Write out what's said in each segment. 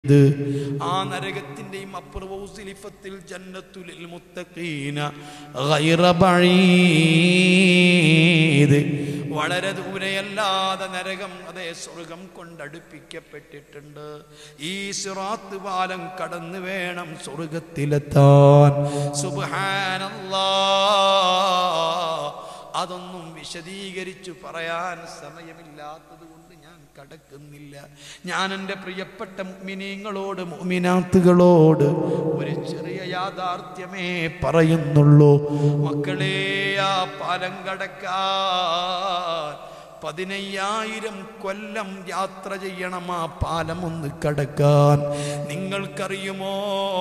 ഇത് ആ നരകത്തിന്റെയും അപ്പുറവും സിലിഫത്തിൽ ജന്നത്തുലിൽ മുത്തഖീന ഗൈറ ബഈദ് വളരെ ദൂരെയല്ലാതെ നരകം അതേ സ്വർഗം കൊണ്ടടുപ്പിക്കപ്പെട്ടിട്ടുണ്ട് ഈ സിറാത്ത് പാലം കടന്നു വേണം സ്വർഗത്തിലെത്താൻ സുബ്ഹാനല്ലാ അതൊന്നും വിശദീകരിച്ചു പറയാൻ സമയമില്ലാത്തത് കൊണ്ട് ഞാൻ കടക്കുന്നില്ല ഞാൻ എൻ്റെ പ്രിയപ്പെട്ട മുഅ്മിനീങ്ങളോട് മുഅ്മിനാത്തുകളോട് ഒരു ചെറിയ യാഥാർത്ഥ്യമേ പറയുന്നുള്ളൂ മക്കളെ ആ പാലം കടക്കാൻ പതിനയ്യായിരം കൊല്ലം യാത്ര ചെയ്യണം ആ പാലം ഒന്ന് കടക്കാൻ നിങ്ങൾക്കറിയുമോ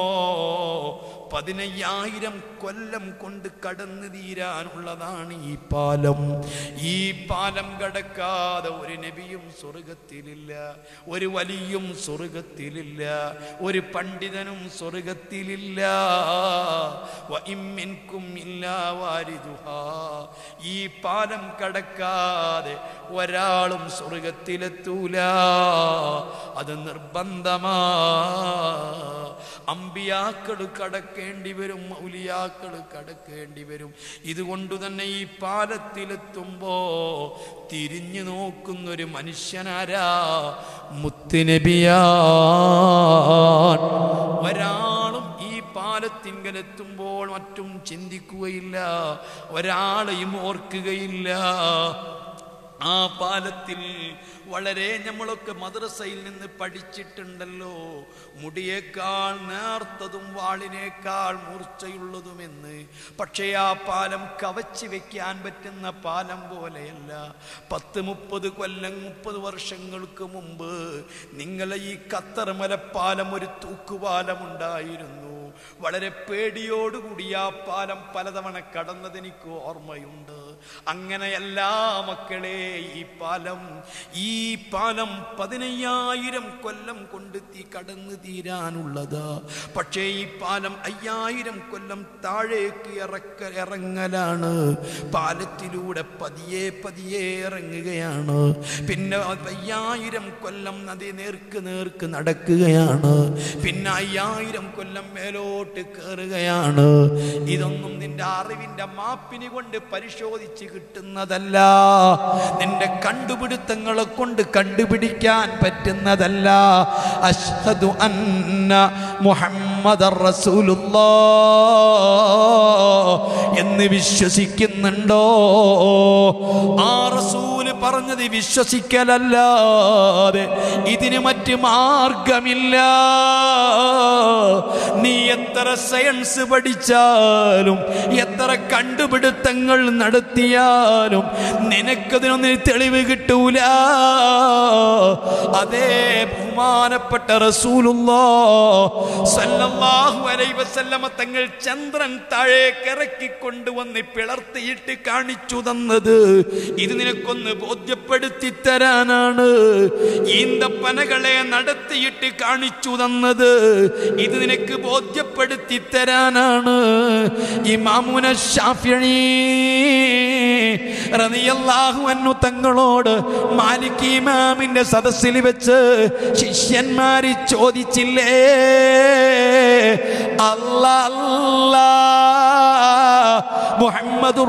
പതിനയ്യായിരം കൊല്ലം കൊണ്ട് കടന്നു തീരാനുള്ളതാണ് ഈ പാലം ഈ പാലം കടക്കാതെ ഒരു നബിയും സ്വർഗത്തിലില്ല ഒരു വലിയും സ്വർഗത്തിലില്ല ഒരു പണ്ഡിതനും സ്വർഗത്തിലില്ല വഇമ്മിൻകും ഇല്ലാ വാരിദുഹാ. ഈ പാലം കടക്കാതെ ഒരാളും സ്വർഗത്തിലെത്തൂല അത് നിർബന്ധമാ അമ്പിയാക്കൾ കടക്കേണ്ടി വരും മൗലിയാക്കൾ കടക്കേണ്ടി വരും ഇതുകൊണ്ട് തന്നെ ഈ പാലത്തിലെത്തുമ്പോ തിരിഞ്ഞു നോക്കുന്നൊരു മനുഷ്യനാരാ മുത്തുനബിയാൻ ഒരാളും ഈ പാലത്തിങ്കലെത്തുമ്പോൾ മറ്റും ചിന്തിക്കുകയില്ല ഒരാളെയും ഓർക്കുകയില്ല ആ പാലത്തിൽ വളരെ നമ്മളൊക്കെ മദ്രസയിൽ നിന്ന് പഠിച്ചിട്ടുണ്ടല്ലോ മുടിയേക്കാൾ നേർത്തതും വാളിനേക്കാൾ മൂർച്ചയുള്ളതുമെന്ന് പക്ഷേ ആ പാലം കവച്ച് വെക്കാൻ പറ്റുന്ന പാലം പോലെയല്ല പത്ത് മുപ്പത് കൊല്ലം മുപ്പത് വർഷങ്ങൾക്ക് മുമ്പ് നിങ്ങളെ ഈ ഖത്തർ മലപ്പാലം ഒരു തൂക്കുപാലമുണ്ടായിരുന്നു വളരെ പേടിയോടുകൂടി ആ പാലം പലതവണ കടന്നതെനിക്ക് ഓർമ്മയുണ്ട് അങ്ങനെയല്ല മക്കളെ ഈ പാലം ഈ പാലം പതിനയ്യായിരം കൊല്ലം കൊണ്ട് തീ കടന്നു തീരാനുള്ളത് പക്ഷേ ഈ പാലം അയ്യായിരം കൊല്ലം താഴേക്ക് ഇറക്ക ഇറങ്ങലാണ് പാലത്തിലൂടെ പതിയെ പതിയെ ഇറങ്ങുകയാണ് പിന്നെ അയ്യായിരം കൊല്ലം നദി നേർക്ക് നേർക്ക് നടക്കുകയാണ് പിന്നെ അയ്യായിരം കൊല്ലം മേലോട്ട് കയറുകയാണ് ഇതൊന്നും നിന്റെ അറിവിന്റെ മാപ്പിനി കൊണ്ട് പരിശോധിച്ച് കിട്ടുന്നതല്ല നിന്റെ കണ്ടുപിടുത്തങ്ങളെ കൊണ്ട് കണ്ടുപിടിക്കാൻ പറ്റുന്നതല്ല അഷ്ഹദു അന്ന മുഹമ്മദ് എന്ന് വിശ്വസിക്കുന്നുണ്ടോ ആ റസൂല് പറഞ്ഞത് വിശ്വസിക്കലല്ലാതെ ഇതിന് മറ്റ് മാർഗമില്ല നീ എത്ര സയൻസ് പഠിച്ചാലും എത്ര കണ്ടുപിടുത്തങ്ങൾ നടത്തിയാലും നിനക്കതിനൊന്നും തെളിവ് കിട്ടൂല അതേ ബഹുമാനപ്പെട്ട റസൂലുള്ളാ സല്ലല്ലാഹു അലൈഹി വസല്ലമ തങ്ങൾ ചന്ദ്രൻ താഴേക്ക് ഇറക്കി കൊണ്ടുവന്ന് പിളർത്തിയിട്ട് കാണിച്ചു തന്നത് ഇത് നിനക്കൊന്ന് ബോധ്യപ്പെടുത്തി തരാനാണ് ഈന്തപ്പനകളെ നടത്തിയിട്ട് കാണിച്ചു തന്നത് ഇത് നിനക്ക് ബോധ്യപ്പെടുത്തി തരാനാണ് ഇമാമുന ഷാഫിഈ റളിയല്ലാഹു അൻഹു തങ്ങളോട് മാലിക് ഇമാമിന്റെ സദസ്സിൽ വെച്ച് ശിഷ്യന്മാര് ചോദിച്ചില്ലേ അല്ലാ അല്ലാ മുഹമ്മദുർ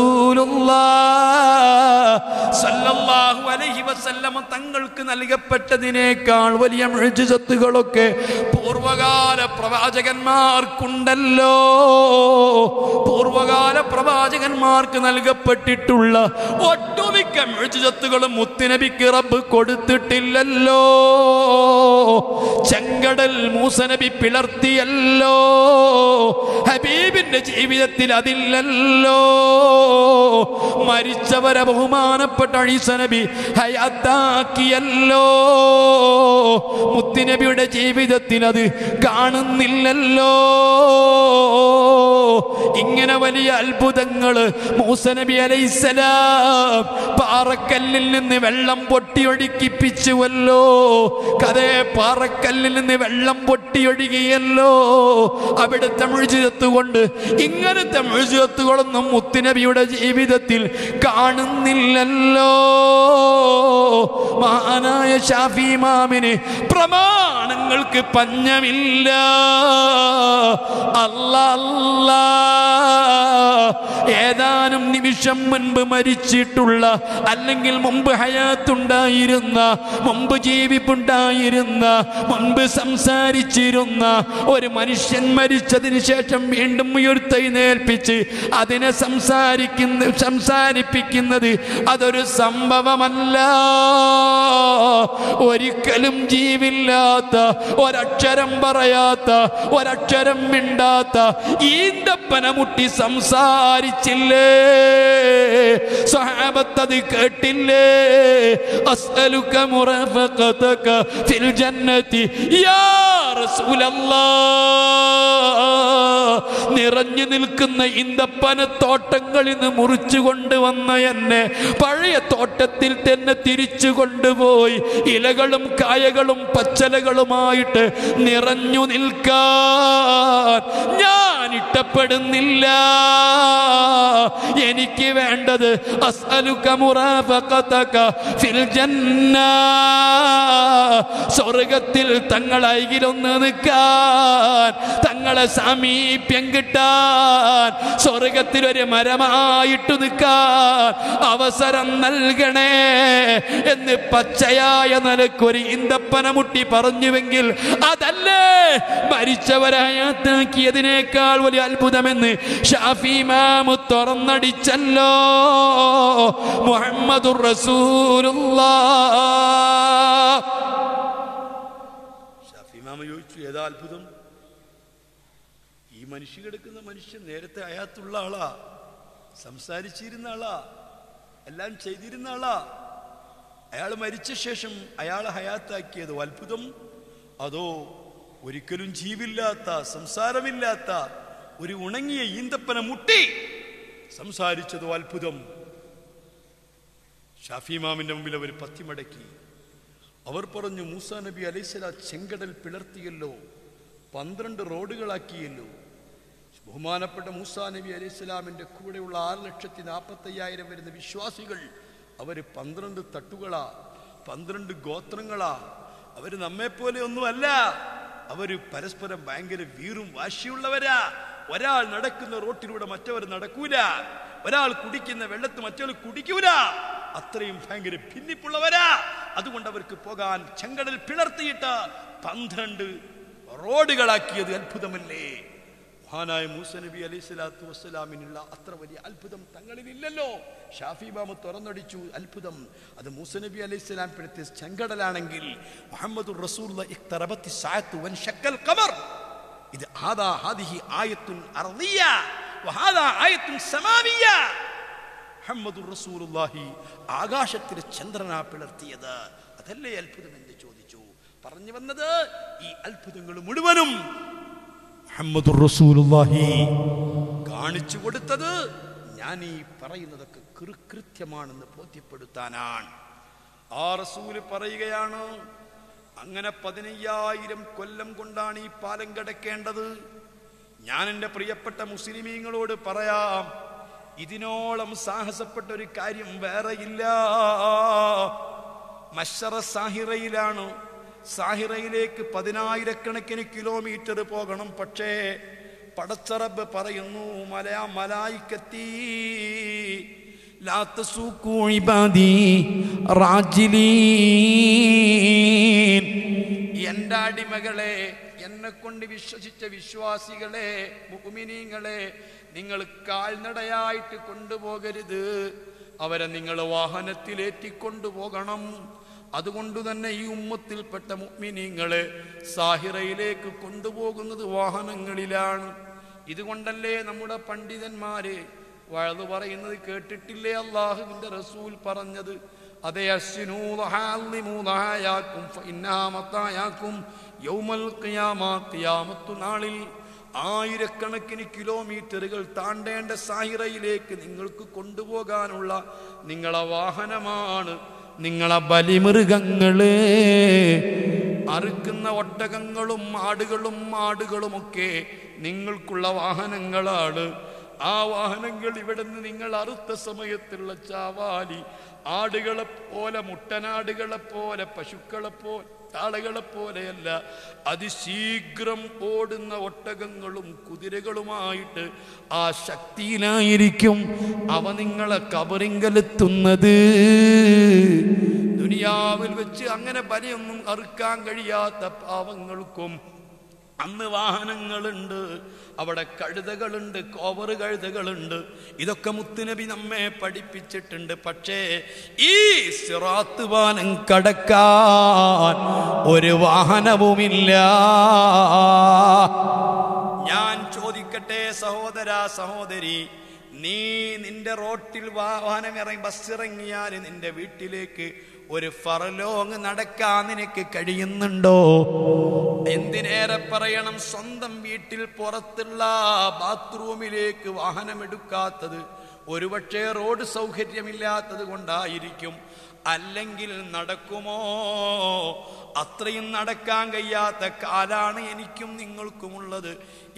റസൂലുള്ളാഹു അലൈഹി വസല്ലമ തങ്ങൾക്ക് നൽകപ്പെട്ടതിനേക്കാൾ വലിയ മുഴുജിസത്തുകളൊക്കെ പൂർവകാല പ്രവാചകന്മാർക്കുണ്ടല്ലോ പൂർവകാല പ്രവാചകന്മാർക്ക് നൽകപ്പെട്ടിട്ടുള്ള ഒട്ടുമിക്ക മുഴുജിസത്തുകളും മുത്തുനബിക്ക് റബ്ബ് കൊടുത്തിട്ടില്ലല്ലോ ചെങ്കടൽ മൂസനബി പിളർത്തിയല്ലോ ഹബീബിന്റെ ജീവിതത്തിൽ അതില്ലല്ലോ മരിച്ചവരെ ബഹുമാനപ്പെട്ട അഴീസനബി ഹയാത്താക്കിയല്ലോ മുത്തുനബിയുടെ ജീവിതത്തിൽ അത് കാണുന്നില്ലല്ലോ ഇങ്ങനെ വലിയ അത്ഭുതങ്ങൾ മൂസനബി അലൈസലാം പാറക്കല്ലിൽ നിന്ന് വെള്ളം പൊട്ടിയൊഴുക്കിപ്പിച്ചുവല്ലോ കഥേ പാറക്കല്ലിൽ നിന്ന് വെള്ളം പൊട്ടിയൊഴുകിയല്ലോ അവിടുത്തെ മുഴുചിതത്തുകൊണ്ട് ഇങ്ങനത്തെ മുഴുചിതത്തുകളൊന്നും മുത്തുനബിയുടെ ജീവിതത്തിൽ കാണുന്നില്ലല്ലോ മഹാനായ ഷാഫി മാമിന് പ്രമാണങ്ങൾക്ക് പഞ്ഞമില്ല അല്ല അല്ല ഏതാനും നിമിഷം മുൻപ് മരിച്ചിട്ടുള്ള അല്ലെങ്കിൽ മുമ്പ് ഹയാത്തുണ്ടായിരുന്ന മുമ്പ് ജീവിപ്പുണ്ടായിരുന്ന മുൻപ് സംസാരിച്ചിരുന്ന ഒരു മനുഷ്യൻ മരിച്ചതിന് ശേഷം വീണ്ടും ഉയർത്തെഴുന്നേൽപ്പിച്ച് അതിനെ സംസാരിക്കുന്ന സംസാരിപ്പിക്കുന്നത് അതൊരു സംഭവമല്ല ഒരിക്കലും ജീവില്ലാത്ത ഒരക്ഷരം പറയാത്ത ഒരക്ഷരം മിണ്ടാത്ത ഈന്തപ്പന മുട്ടി സംസാരിച്ചില്ലേ സഹാബത്തത് കേട്ടില്ലേ അസ്അലുക മുറഫഖതക ഫിൽ ജന്നതി യാ റസൂലല്ലാഹ് നിറഞ്ഞു നിൽക്കുന്ന ഈന്തപ്പന തോട്ടങ്ങളിൽ നിന്ന് മുറിച്ചു കൊണ്ടുവന്ന എന്നെ പഴയ തോട്ടത്തിൽ തന്നെ തിരിച്ചു കൊണ്ടുപോയി ഇലകളും കായകളും പച്ചലകളുമായിട്ട് നിറഞ്ഞു നിൽക്കാൻ ഞാൻ ഇഷ്ടപ്പെടുന്നില്ല എനിക്ക് വേണ്ടത് അസ്അലുക മുറാഫഖതക ഫിൽ ജന്ന സ്വർഗത്തിൽ തങ്ങളൈകിലൊന്ന് നിൽക്കാൻ തങ്ങളെ സാമീപ്യം കിട്ടാൻ സ്വർഗത്തിൽ ഒരു മരമായിട്ട് നിൽക്കാൻ അവസരം നൽകണേ എന്ന് പച്ചയായ നിലക്കൊരു ഇന്തപ്പന മുട്ടി പറഞ്ഞുവെങ്കിൽ അതല്ലേ മരിച്ചവരായാത്താക്കിയതിനേക്കാൾ വലിയ അത്ഭുതമെന്ന് ഷാഫി മാമു തുറന്നടിച്ചല്ലോ മുഹമ്മദുർ റസൂലുള്ളാഹ് ഷാഫിമാമ ചോദിച്ചു ഏതാ അത്ഭുതം ഈ മനുഷ്യ കിടക്കുന്ന മനുഷ്യൻ നേരത്തെ അയാത്തുള്ള ആളാ സംസാരിച്ചിരുന്ന ആളാ എല്ലാം ചെയ്തിരുന്ന ആളാ അയാൾ മരിച്ച ശേഷം അയാളെ ഹയാത്താക്കിയത് അത്ഭുതം അതോ ഒരിക്കലും ജീവില്ലാത്ത സംസാരമില്ലാത്ത ഒരു ഉണങ്ങിയ ഈന്തപ്പന മുട്ടി സംസാരിച്ചതോ അത്ഭുതം ഷാഫിമാമിന്റെ മുമ്പിൽ അവർ പത്തിമടക്കി അവർ പറഞ്ഞു മൂസ നബി അലൈഹിസ്സലാ ചെങ്കടൽ പിളർത്തിയല്ലോ പന്ത്രണ്ട് റോഡുകളാക്കിയല്ലോ ബഹുമാനപ്പെട്ട മൂസ നബി അലൈഹിസ്സലാമിന്റെ കൂടെയുള്ള ആറ് ലക്ഷത്തി നാൽപ്പത്തി അയ്യായിരം വരുന്ന വിശ്വാസികൾ അവർ പന്ത്രണ്ട് തട്ടുകളാ പന്ത്രണ്ട് ഗോത്രങ്ങളാ അവർ നമ്മെപ്പോലെ ഒന്നുമല്ല അവര് പരസ്പരം ഭയങ്കര വീറും വാശിയുള്ളവരാ ഒരാൾ നടക്കുന്ന റോട്ടിലൂടെ മറ്റവർ നടക്കൂല ഒരാൾ കുടിക്കുന്ന വെള്ളത്ത് മറ്റവർ കുടിക്കൂല അത്രയും ഭയങ്കര ഭിന്നിപ്പുള്ളവരാ അതുകൊണ്ട് അവർക്ക് പോകാൻ ചെങ്കടൽ പിളർത്തിയിട്ട് പന്ത്രണ്ട് റോഡുകളാക്കിയത് അത്ഭുതമല്ലേ മഹാനായ മൂസ നബി അലൈഹി സ്വലാത്തു വസ്സലാമിനുള്ള അത്ര വലിയ അത്ഭുതം തങ്ങളിലില്ലല്ലോ ഷാഫി ബാമ തുറന്നടിച്ചു അത്ഭുതം അത് മൂസ നബി അലൈഹി സ്വലാം പെടുത്തിയ ചെങ്കടലാണെങ്കിൽ മുഹമ്മദ് റസൂൽ ഇത് ഹാദാ ഹാദിഹി ആയത്തുൻ അർദിയ വഹാദാ ആയത്തുൻ സമാവിയ മുഹമ്മദ് റസൂലുള്ളാഹി ആകാശത്തിലെ ചന്ദ്രനാ പിളർത്തിയത് അതല്ലേ അത്ഭുതം എന്ന് ചോദിച്ചു പറഞ്ഞു വന്നത് ഈ അത്ഭുതങ്ങൾ മുഴുവനും മുഹമ്മദ് റസൂലുള്ളാഹി കാണിച്ചു കൊടുത്തത് ഞാൻ ഈ പറയുന്നതൊക്കെ കൃ- കൃത്യമാണെന്ന് ബോധ്യപ്പെടുത്താനാണ് ആ റസൂല് പറയുകയാണ് അങ്ങനെ പതിനയ്യായിരം കൊല്ലം കൊണ്ടാണ് ഈ പാലം കിടക്കേണ്ടത് ഞാൻ എൻ്റെ പ്രിയപ്പെട്ട മുസ്ലിമീങ്ങളോട് പറയാം ഇതിനോളം സാഹസപ്പെട്ട ഒരു കാര്യം വേറെയില്ല മഷറ സാഹിറയിലാണ് സാഹിറയിലേക്ക് പതിനായിരക്കണക്കിന് കിലോമീറ്റർ പോകണം പക്ഷേ പടച്ചറബ് പറയുന്നു മലയാ മലായിക്കത്തി ലാത്തസൂക്കൂ ഇബാദി റാജിലീൻ എൻ്റെ അടിമകളെ എന്നെ കൊണ്ട് വിശ്വസിച്ച വിശ്വാസികളെ മുകുമിനീങ്ങളെ നിങ്ങൾ കാൽനടയായിട്ട് കൊണ്ടുപോകരുത് അവരെ നിങ്ങൾ വാഹനത്തിലേറ്റിക്കൊണ്ടുപോകണം അതുകൊണ്ട് തന്നെ ഈ ഉമ്മത്തിൽപ്പെട്ട മുഗ്മിനീങ്ങളെ സാഹിറയിലേക്ക് കൊണ്ടുപോകുന്നത് വാഹനങ്ങളിലാണ് ഇതുകൊണ്ടല്ലേ നമ്മുടെ പണ്ഡിതന്മാര് വഴത് പറയുന്നത് കേട്ടിട്ടില്ലേ അള്ളാഹുവിന്റെ റസൂൽ പറഞ്ഞത് അതേ അശ്വിനൂലഹാലിമൂലഹായാക്കും ഇന്നാമത്തായാക്കും യൗമൽ ഖിയാമ ഖിയാമത്തു നാളിൽ ആയിരക്കണക്കിന് കിലോമീറ്ററുകൾ താണ്ടേണ്ട സാഹിറയിലേക്ക് നിങ്ങൾക്ക് കൊണ്ടുപോകാനുള്ള നിങ്ങളെ വാഹനമാണ് നിങ്ങളെ ബലിമൃഗങ്ങള് അറുക്കുന്ന ഒട്ടകങ്ങളും ആടുകളും ആടുകളുമൊക്കെ നിങ്ങൾക്കുള്ള വാഹനങ്ങളാണ് ആ വാഹനങ്ങൾ ഇവിടെ നിന്ന് നിങ്ങൾ അറുത്ത സമയത്തുള്ള ചാവാലി ആടുകളെ പോലെ മുട്ടനാടുകളെ പോലെ പശുക്കളെ പോലെ താളകളെ പോലെയല്ല അതിശീഘ്രം ഓടുന്ന ഒട്ടകങ്ങളും കുതിരകളുമായിട്ട് ആ ശക്തിയിലായിരിക്കും അവ നിങ്ങളെ കബറിങ്കലെത്തുന്നത് ദുനിയാവിൽ വെച്ച് അങ്ങനെ ബലിയൊന്നും അറുക്കാൻ കഴിയാത്ത പാവങ്ങൾക്കും അന്ന് വാഹനങ്ങളുണ്ട് അവിടെ കഴുതകളുണ്ട് കോവറ് കഴുതകളുണ്ട് ഇതൊക്കെ മുത്തുനബി നമ്മെ പഠിപ്പിച്ചിട്ടുണ്ട് പക്ഷേ ഈ സിറാത്ത് പാലം കടക്കാൻ ഒരു വാഹനവുമില്ല ഞാൻ ചോദിക്കട്ടെ സഹോദര സഹോദരി നീ നിന്റെ റോട്ടിൽ വാഹനം ഇറങ്ങി ബസ് ഇറങ്ങിയാൽ നിന്റെ വീട്ടിലേക്ക് ഒരു ഫറലോങ് നടക്കാൻ നിനക്ക് കഴിയുന്നുണ്ടോ എന്തിനേറെ പറയണം സ്വന്തം വീട്ടിൽ പുറത്തുള്ള ബാത്റൂമിലേക്ക് വാഹനമെടുക്കാത്തത് ഒരുപക്ഷെ റോഡ് സൗകര്യമില്ലാത്തത് കൊണ്ടായിരിക്കും അല്ലെങ്കിൽ നടക്കുമോ അത്രയും നടക്കാൻ കഴിയാത്ത കാലാണ് എനിക്കും നിങ്ങൾക്കുമുള്ളത്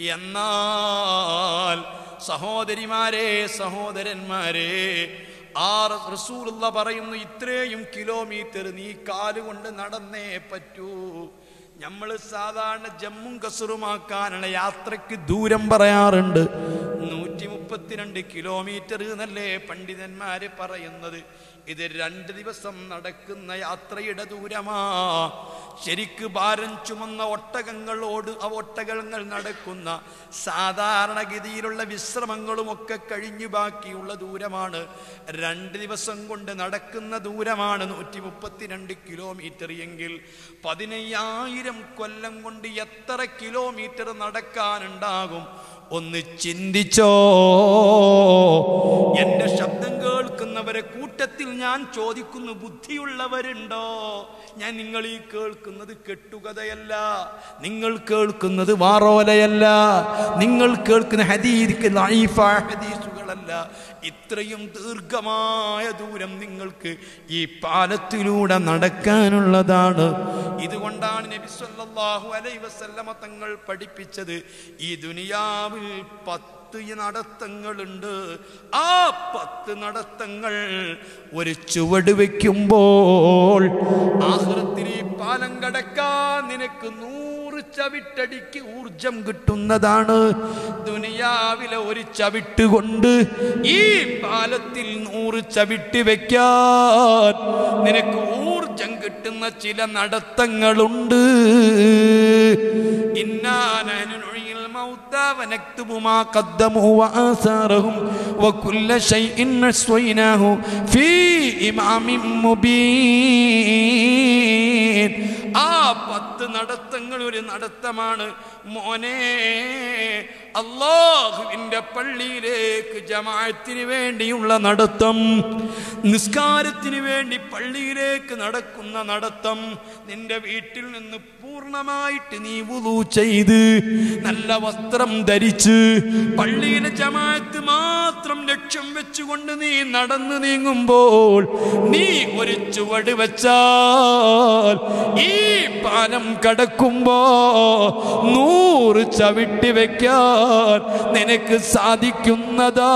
എന്നാൽ സഹോദരിമാരെ സഹോദരന്മാരെ ആ റസൂലുള്ള പറയുന്നു ഇത്രയും കിലോമീറ്റർ നീ കാലുകൊണ്ട് നടന്നേ പറ്റൂ നമ്മൾ സാധാരണ ജമ്മും കസറുമാക്കാനുള്ള യാത്രയ്ക്ക് ദൂരം പറയാറുണ്ട് നൂറ്റി മുപ്പത്തിരണ്ട് കിലോമീറ്റർ എന്നല്ലേ പണ്ഡിതന്മാര് പറയുന്നത് ഇത് രണ്ട് ദിവസം നടക്കുന്ന യാത്രയുടെ ദൂരമാ ശരിക്ക് ഭാരം ചുമന്ന ഒട്ടകങ്ങളോട് ആ ഒട്ടകങ്ങൾ നടക്കുന്ന സാധാരണഗതിയിലുള്ള വിശ്രമങ്ങളുമൊക്കെ കഴിഞ്ഞു ബാക്കിയുള്ള ദൂരമാണ് രണ്ട് ദിവസം കൊണ്ട് നടക്കുന്ന ദൂരമാണ് നൂറ്റി മുപ്പത്തിരണ്ട് കിലോമീറ്റർ എങ്കിൽ പതിനയ്യായിരം കൊല്ലം കൊണ്ട് എത്ര കിലോമീറ്റർ നടക്കാനുണ്ടാകും ഒന്ന് ചിന്തിച്ചോ എന്റെ ശബ്ദം കേൾക്കുന്നവരെ കൂട്ടത്തിൽ ഞാൻ ചോദിക്കുന്നു ബുദ്ധിയുള്ളവരുണ്ടോ ഞാൻ നിങ്ങൾ ഈ കേൾക്കുന്നത് കെട്ടുകഥയല്ല നിങ്ങൾ കേൾക്കുന്നത് വാറോലയല്ല നിങ്ങൾ കേൾക്കുന്ന ഹദീദ് ലൈഫായ ഹദീസുകളല്ല ഇത്രയും ദീർഘമായ ദൂരം നിങ്ങൾക്ക് ഈ പാലത്തിലൂടെ നടക്കാനുള്ളതാണ് ഇതുകൊണ്ടാണ് നബി സല്ലല്ലാഹു അലൈഹി വസല്ലമ തങ്ങൾ പഠിപ്പിച്ചത് ഈ ദുനിയാവിൽ പത്ത് നടത്തങ്ങളുണ്ട് ആ പത്ത് നടത്തങ്ങൾ ഒരു ചുവട് വെക്കുമ്പോൾ ആഹൃത്തിൽ ഈ പാലം കടക്കാൻ നിനക്ക് നൂറ് ചവിട്ടടിക്ക് ഊർജം കിട്ടുന്നതാണ് ദുനിയാവിലെ ഒരു ചവിട്ട് കൊണ്ട് ഈ പാലത്തിൽ നൂറ് ചവിട്ട് വെക്കാൻ നിനക്ക് ഊർജം കിട്ടുന്ന ചില നടത്തങ്ങളുണ്ട് ഇന്നാനുഴിയിൽ الموتى ونكتب ما قدموا وآثارهم وكل شيء نسويناه في إمام مبين ആ പത്ത് നടത്തങ്ങൾ ഒരു നടത്തമാണ് മോനെ അള്ളാഹുവിന്റെ പള്ളിയിലേക്ക് ജമാഅത്തിന് വേണ്ടിയുള്ള നടത്തം നിസ്കാരത്തിന് വേണ്ടി പള്ളിയിലേക്ക് നടക്കുന്ന നടത്തം നിന്റെ വീട്ടിൽ നിന്ന് പൂർണ്ണമായിട്ട് നീ വുളു ചെയ്ത് നല്ല വസ്ത്രം ധരിച്ച് പള്ളിയിലെ ജമാഅത്ത് മാത്രം ലക്ഷ്യം വെച്ചുകൊണ്ട് നീ നടന്നു നീങ്ങുമ്പോൾ നീ ഒരു ചുവട് വെച്ചാൽ ഈ പാലം കടക്കുമ്പോ നൂറ് ചവിട്ടി വെക്കാൻ നിനക്ക് സാധിക്കുന്നതാ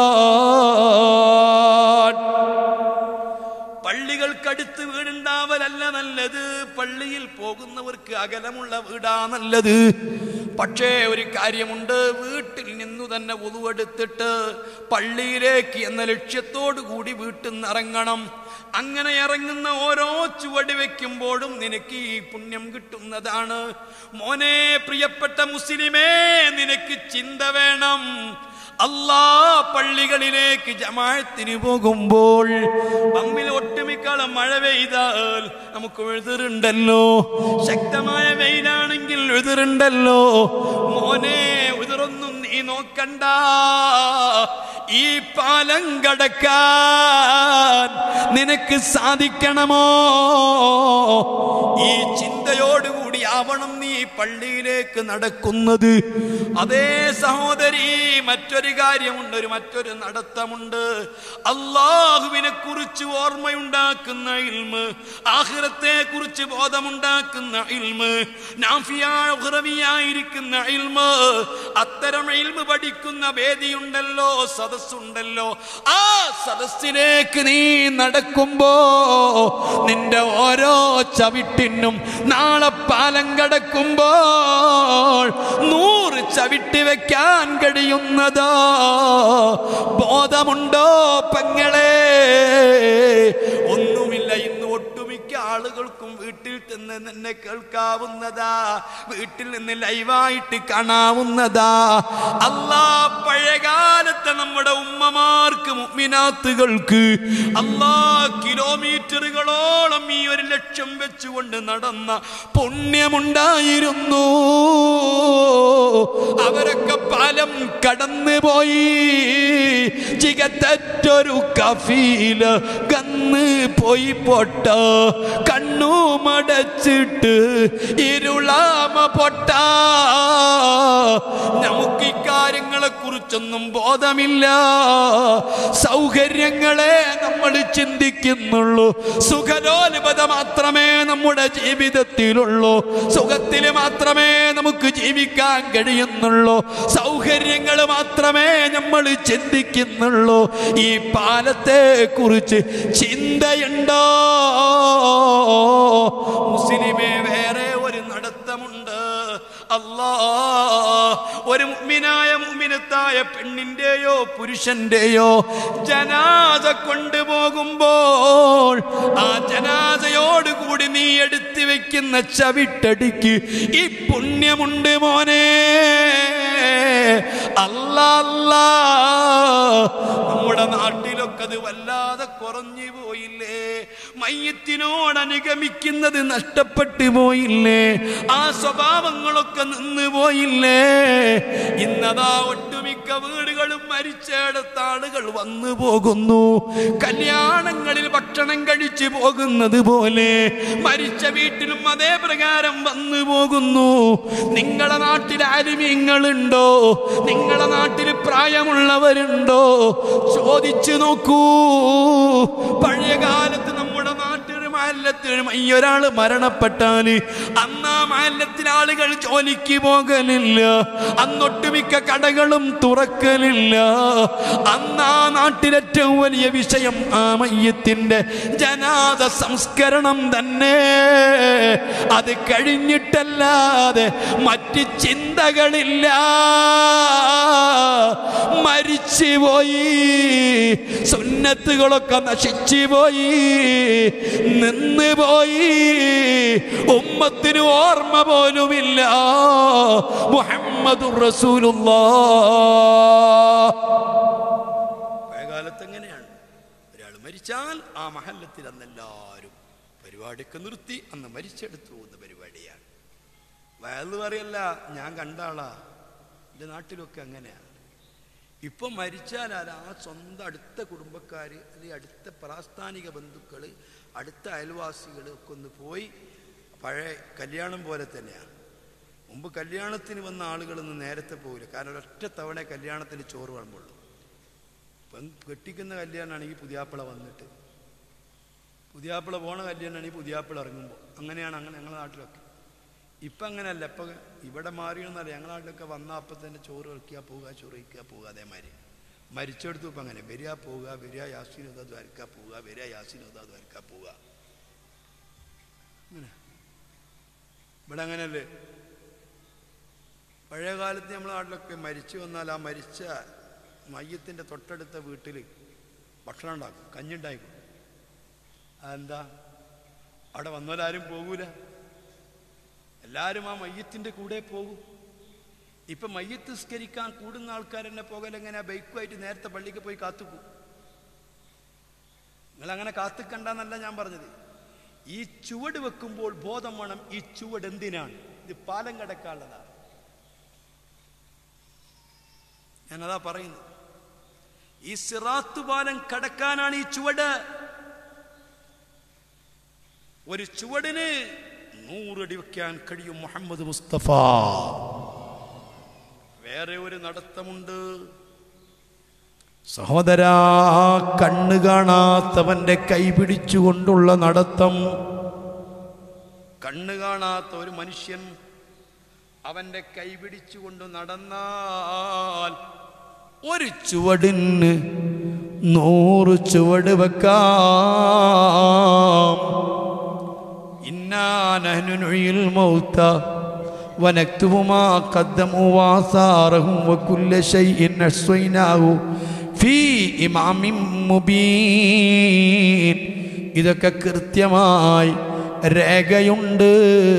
പള്ളികൾക്കടുത്ത് വീടുണ്ടാവലല്ല നല്ലത് പള്ളിയിൽ പോകുന്നവർക്ക് അകലമുള്ള വീടാ നല്ലത് പക്ഷേ ഒരു കാര്യമുണ്ട് വീട്ടിൽ നിന്നു തന്നെ ഒതുവെടുത്തിട്ട് പള്ളിയിലേക്ക് എന്ന ലക്ഷ്യത്തോടു കൂടി വീട്ടിൽ നിന്ന് ഇറങ്ങണം അങ്ങനെ ഇറങ്ങുന്ന ഓരോ ചുവട് വെക്കുമ്പോഴും നിനക്ക് ഈ പുണ്യം കിട്ടുന്നതാണ് മോനെ പ്രിയപ്പെട്ട മുസ്ലിമേ നിനക്ക് ചിന്ത വേണം അല്ലാ പള്ളികളിലേക്ക് ജമാഴത്തിന് പോകുമ്പോൾ പമ്പിൽ ഒട്ടുമിക്കളം മഴ പെയ്താൽ നമുക്ക് എഴുതിറുണ്ടല്ലോ ശക്തമായ വെയിലാണെങ്കിൽ എഴുതിറുണ്ടല്ലോ മോനെ എഴുതിറൊന്നും നീ നോക്കണ്ട ഈ പാലം കടക്കാൻ നിനക്ക് സാധിക്കണമോ ഈ ചിന്തയോടുകൂടി ആവണം നീ പള്ളിയിലേക്ക് നടക്കുന്നത് അതേ സഹോദരി മറ്റൊരു കാര്യമുണ്ട് ഒരു മറ്റൊരു നടത്തമുണ്ട് അള്ളാഹുവിനെ കുറിച്ച് ഓർമ്മയുണ്ടാക്കുന്ന ഇൽമ് ആഹിറത്തെ കുറിച്ച് ബോധമുണ്ടാക്കുന്ന ഇൽമ് നാഫിയായിരിക്കുന്ന ഇൽമ് അത്തരം ഇൽമ് പഠിക്കുന്ന വേദിയുണ്ടല്ലോ സദസ്സുണ്ടല്ലോ ആ സദസ്സിലേക്ക് നീ നടക്കുമ്പോ നിന്റെ ഓരോ ചവിട്ടിനും നാളെ പാലം കടക്കുമ്പോൾ നൂറ് ചവിട്ടി വെക്കാൻ കഴിയുന്നതോ ബോധമുണ്ടോ പെങ്ങളെ ഒന്നുമില്ല ഇന്ന് ഒട്ടുമിക്ക ആളുകൾക്കും വീട്ടിൽ നിന്ന് നിന്നെ കേൾക്കാവുന്നതാ വീട്ടിൽ നിന്ന് ലൈവായിട്ട് കാണാവുന്നതാ അല്ലാ പഴയകാലത്തെ നമ്മുടെ ഉമ്മമാർക്ക് മുഗ്മിനാത്തുകൾക്ക് അല്ലാ കിലോമീറ്ററുകളോളം ഈ ഒരു ലക്ഷ്യം വെച്ചുകൊണ്ട് നടന്ന പുണ്യമുണ്ടായിരുന്നു അവരൊക്കെ പാലം കടന്നു പോയി ചികത്തറ്റൊരു കഫീല കന്ന് പോയി പൊട്ട കണ്ണു മടച്ചിട്ട് ഇരുളാമ പൊട്ട നമുക്ക് ഇക്കാര്യങ്ങളെ കുറിച്ചൊന്നും ബോധമില്ല സൗകര്യങ്ങളെ നമ്മൾ ചിന്തിക്കുന്നുള്ളൂ സുഖലോലുപത മാത്രമേ നമ്മുടെ ജീവിതത്തിലുള്ളൂ സുഖത്തിൽ മാത്രമേ നമുക്ക് ജീവിക്കാൻ കഴിയുന്നുള്ളൂ സൗകര്യങ്ങൾ മാത്രമേ നമ്മൾ ചിന്തിക്കുന്നുള്ളൂ ഈ പാലത്തെ കുറിച്ച് ചിന്തയുണ്ടോ മുസ്ലിമേ വേറെ ഒരു നടത്തമുണ്ട് അല്ലാ ഒരു മുഅ്മിനായ മുഅ്മിനത്തായ പെണ്ണിന്റെയോ പുരുഷന്റെയോ ജനാസ കൊണ്ടുപോകുമ്പോൾ ആ ജനാസയോടുകൂടി നീ എടുത്തു വെക്കുന്ന ചവിട്ടടിക്ക് ഈ പുണ്യമുണ്ട് മോനെ അല്ല അല്ല നമ്മുടെ നാട്ടിലൊക്കെ അത് വല്ലാതെ കുറഞ്ഞു പോയില്ലേ മയ്യത്തിനോട് അനുഗമിക്കുന്നത് നഷ്ടപ്പെട്ടു പോയില്ലേ ആ സ്വഭാവങ്ങളൊക്കെ നിന്ന് പോയില്ലേ ഇന്നതാ ഒട്ടുമിക്ക വീടുകളും മരിച്ചെടുത്ത ആളുകൾ വന്നു പോകുന്നു കല്യാണങ്ങളിൽ ഭക്ഷണം കഴിച്ചു പോകുന്നത് പോലെ മരിച്ച വീട്ടിലും അതേ പ്രകാരം വന്നു പോകുന്നു നിങ്ങളെ നാട്ടിൽ ആലിമ്യങ്ങളുണ്ടോ നിങ്ങളെ നാട്ടിൽ പ്രായമുള്ളവരുണ്ടോ ചോദിച്ചു നോക്കൂ പഴയ കാലത്ത് നമ്മുടെ നാട്ടിൽ മാലത്തിൽ ഒരാൾ മരണപ്പെട്ടാല് അന്ന് ആ മാലത്തിൽ ആളുകൾ ജോലിക്ക് പോകലില്ല അന്നൊട്ടുമിക്ക കടകളും തുറക്കലില്ല അന്ന് ആ നാട്ടിലേറ്റവും വലിയ വിഷയം ആ മയ്യത്തിന്റെ ജനാദ സംസ്കരണം തന്നെ അത് കഴിഞ്ഞിട്ടല്ലാതെ മറ്റ് ചിന്തകളില്ല മരിച്ചുപോയി സുന്നത്തുകളൊക്കെ നശിച്ചു പോയി നിന്ന് പോയി ഉമ്മത്തിന് ഓർമ്മ പോലുമില്ല മുഹമ്മദ് കാലത്ത് എങ്ങനെയാണ് ഒരാൾ മരിച്ചാൽ ആ മഹല്ലത്തിൽ അന്ന് എല്ലാവരും പരിപാടിയൊക്കെ നിർത്തി അന്ന് മരിച്ചെടുത്തു പോകുന്ന പരിപാടിയാണ് വയല് പറയല്ല ഞാൻ കണ്ട ആളാ എൻ്റെ നാട്ടിലൊക്കെ അങ്ങനെയാണ് ഇപ്പൊ മരിച്ചാൽ ആരാ ആ സ്വന്തം അടുത്ത കുടുംബക്കാർ അല്ലെങ്കിൽ അടുത്ത പ്രാസ്ഥാനിക ബന്ധുക്കൾ അടുത്ത അയൽവാസികൾ ഒക്കെ ഒന്ന് പോയി പഴയ കല്യാണം പോലെ തന്നെയാണ് മുമ്പ് കല്യാണത്തിന് വന്ന ആളുകളൊന്നും നേരത്തെ പോകില്ല കാരണം ഒരൊറ്റ തവണ കല്യാണത്തിന് ചോറ് വിളമ്പുള്ളൂ ഇപ്പം കെട്ടിക്കുന്ന കല്യാണമാണെങ്കിൽ പുതിയാപ്പിള വന്നിട്ട് പുതിയാപ്പിള പോണ കല്യാണമാണെങ്കിൽ പുതിയാപ്പിള ഇറങ്ങുമ്പോൾ അങ്ങനെയാണ് അങ്ങനെ ഞങ്ങളുടെ നാട്ടിലൊക്കെ ഇപ്പം അങ്ങനെയല്ല ഇപ്പം ഇവിടെ മാറിയെന്നല്ല ഞങ്ങളുടെ നാട്ടിലൊക്കെ വന്നാൽ അപ്പം തന്നെ ചോറ് ഇറക്കുക പോവുക ചോറ് വയ്ക്കുക പോവുക അതേമാതിരി മരിച്ചെടുത്തു ഇപ്പം അങ്ങനെ വരിക പോവുക വരിക യാസിനുദ ദ്വാരക്ക പോവുക വരിക യാസിനുദ ദ്വാരക്ക പോവുക അങ്ങനെ ഇവിടെ അങ്ങനെയല്ലേ പഴയ കാലത്ത് നമ്മുടെ നാട്ടിലൊക്കെ മരിച്ചു വന്നാൽ ആ മരിച്ച മയ്യത്തിൻ്റെ തൊട്ടടുത്ത വീട്ടിൽ ഭക്ഷണം ഉണ്ടാക്കും കഞ്ഞുണ്ടായിക്കും അതെന്താ അവിടെ വന്നവരാരും പോകൂല എല്ലാവരും ആ മയ്യത്തിൻ്റെ കൂടെ പോകും ഇപ്പൊ മയ്യത്ത് സ്കരിക്കാൻ കൂടുന്ന ആൾക്കാരെന്നെ പോകലെങ്ങനെ ബൈക്കുമായിട്ട് നേരത്തെ പള്ളിക്ക് പോയി കാത്തുക്കും നിങ്ങൾ അങ്ങനെ കാത്തുക്കണ്ടെന്നല്ല ഞാൻ പറഞ്ഞത് ഈ ചുവട് വെക്കുമ്പോൾ ബോധം വേണം ഈ ചുവട് എന്തിനാണ് ഇത് പാലം കിടക്കാനുള്ളതാണ് ഞാനതാ പറയുന്നത് ഈ സിറാത്ത് പാലം കടക്കാനാണ് ഈ ചുവട് ഒരു ചുവടിന് നൂറടി വെക്കാൻ കഴിയും മുഹമ്മദ് മുസ്തഫ വേറെ ഒരു നടത്തമുണ്ട് സഹോദരാ കണ്ണ് കാണാത്തവന്റെ കൈ പിടിച്ചുകൊണ്ടുള്ള നടത്തം കണ്ണ് കാണാത്ത ഒരു മനുഷ്യൻ അവന്റെ കൈ പിടിച്ചുകൊണ്ട് നടന്നാൽ ഒരു ചുവടിന് നൂറ് ചുവട് വെക്കാം ഇന്നാനഹ്നുനുഴിയിൽ മൗത്ത ونكتب ما قدموا وآثارهم وكل شيء أحصيناه في إمام مبين ഇതൊക്കെ കൃത്യമായി രേഖയുണ്ട്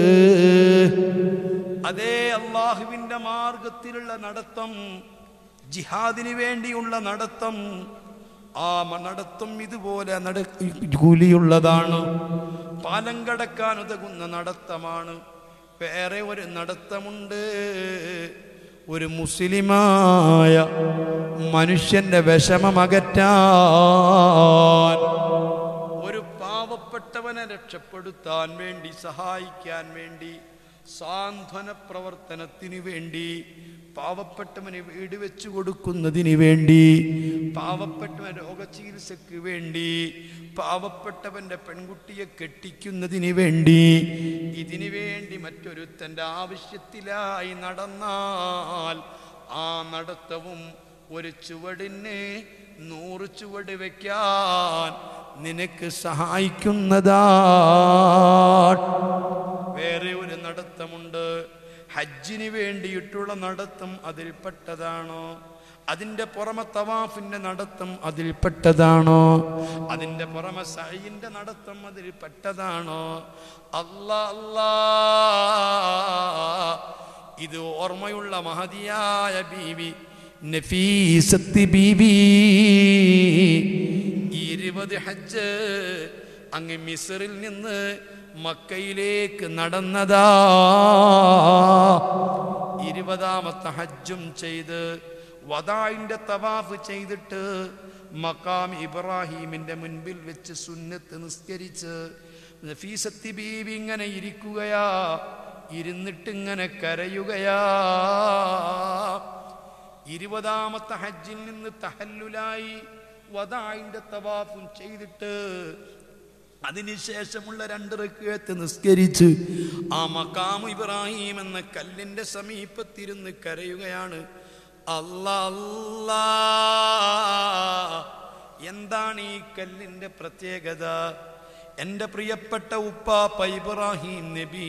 അതേ അള്ളാഹുവിന്റെ മാർഗത്തിലുള്ള നടത്തം ജിഹാദിന് വേണ്ടിയുള്ള നടത്തം ആ മ- നടത്തം ഇതുപോലെ നട കൂലിയുള്ളതാണ് പാലം കടക്കാൻ ഉതകുന്ന നടത്തമാണ് വേറെ ഒരു നടത്തമുണ്ട് ഒരു മുസ്ലിമായ മനുഷ്യന്റെ വിഷമമകറ്റാൻ ഒരു പാവപ്പെട്ടവനെ രക്ഷപ്പെടുത്താൻ വേണ്ടി സഹായിക്കാൻ വേണ്ടി സാന്ത്വന പ്രവർത്തനത്തിന് വേണ്ടി പാവപ്പെട്ടവന് വീട് വെച്ചു കൊടുക്കുന്നതിന് വേണ്ടി പാവപ്പെട്ടവൻ രോഗചികിത്സക്ക് വേണ്ടി പാവപ്പെട്ടവന്റെ പെൺകുട്ടിയെ കെട്ടിക്കുന്നതിന് വേണ്ടി ഇതിനു വേണ്ടി മറ്റൊരുത്തൻ്റെ ആവശ്യത്തിലായി നടന്നാൽ ആ നടത്തവും ഒരു ചുവടിന് നൂറ് ചുവട് വയ്ക്കാൻ നിനക്ക് സഹായിക്കുന്നതാ വേറെ ഒരു നടത്തമുണ്ട് ഹജ്ജിന് വേണ്ടിയിട്ടുള്ള നടത്തം അതിൽപ്പെട്ടതാണോ അതിന്റെ പുറമെ തവാഫിന്റെ നടത്തം അതിൽപ്പെട്ടതാണോ അതിന്റെ പുറമെ സൈന്റെ നടത്തം അതിൽപ്പെട്ടതാണോ അല്ലാ അല്ലാ ഇത് ഓർമ്മയുള്ള മഹതിയായ ബീവി നഫീസത്ത് ബീവി ഇരുപത് ഹജ്ജ് അങ്ങ് മിസറിൽ നിന്ന് മക്കയിലേക്ക് നടന്നതാ ഇരുപതാമത്തെ ഹജ്ജും ചെയ്ത് വദായിന്റെ തവാഫ് ചെയ്തിട്ട് മക്കാം ഇബ്രാഹീമിന്റെ മുൻപിൽ വെച്ച് സുന്നത്ത് നിസ്കരിച്ച് നഫീസത്തി ബീവി ഇങ്ങനെ ഇരിക്കുകയാ ഇരുന്നിട്ടിങ്ങനെ കരയുകയാ ഇരുപതാമത്തെ ഹജ്ജിൽ നിന്ന് തഹല്ലുലായി വദായിന്റെ തവാഫും ചെയ്തിട്ട് അതിനുശേഷമുള്ള രണ്ട് റക്അത്ത് നിസ്കരിച്ച് ആ മക്കാമു ഇബ്രാഹിം എന്ന കല്ലിന്റെ സമീപത്തിരുന്ന് കരയുകയാണ് അല്ലാ അല്ലാ എന്താണ് ഈ കല്ലിന്റെ പ്രത്യേകത എൻ്റെ പ്രിയപ്പെട്ട ഉപ്പാപ്പ ഇബ്രാഹിം നബി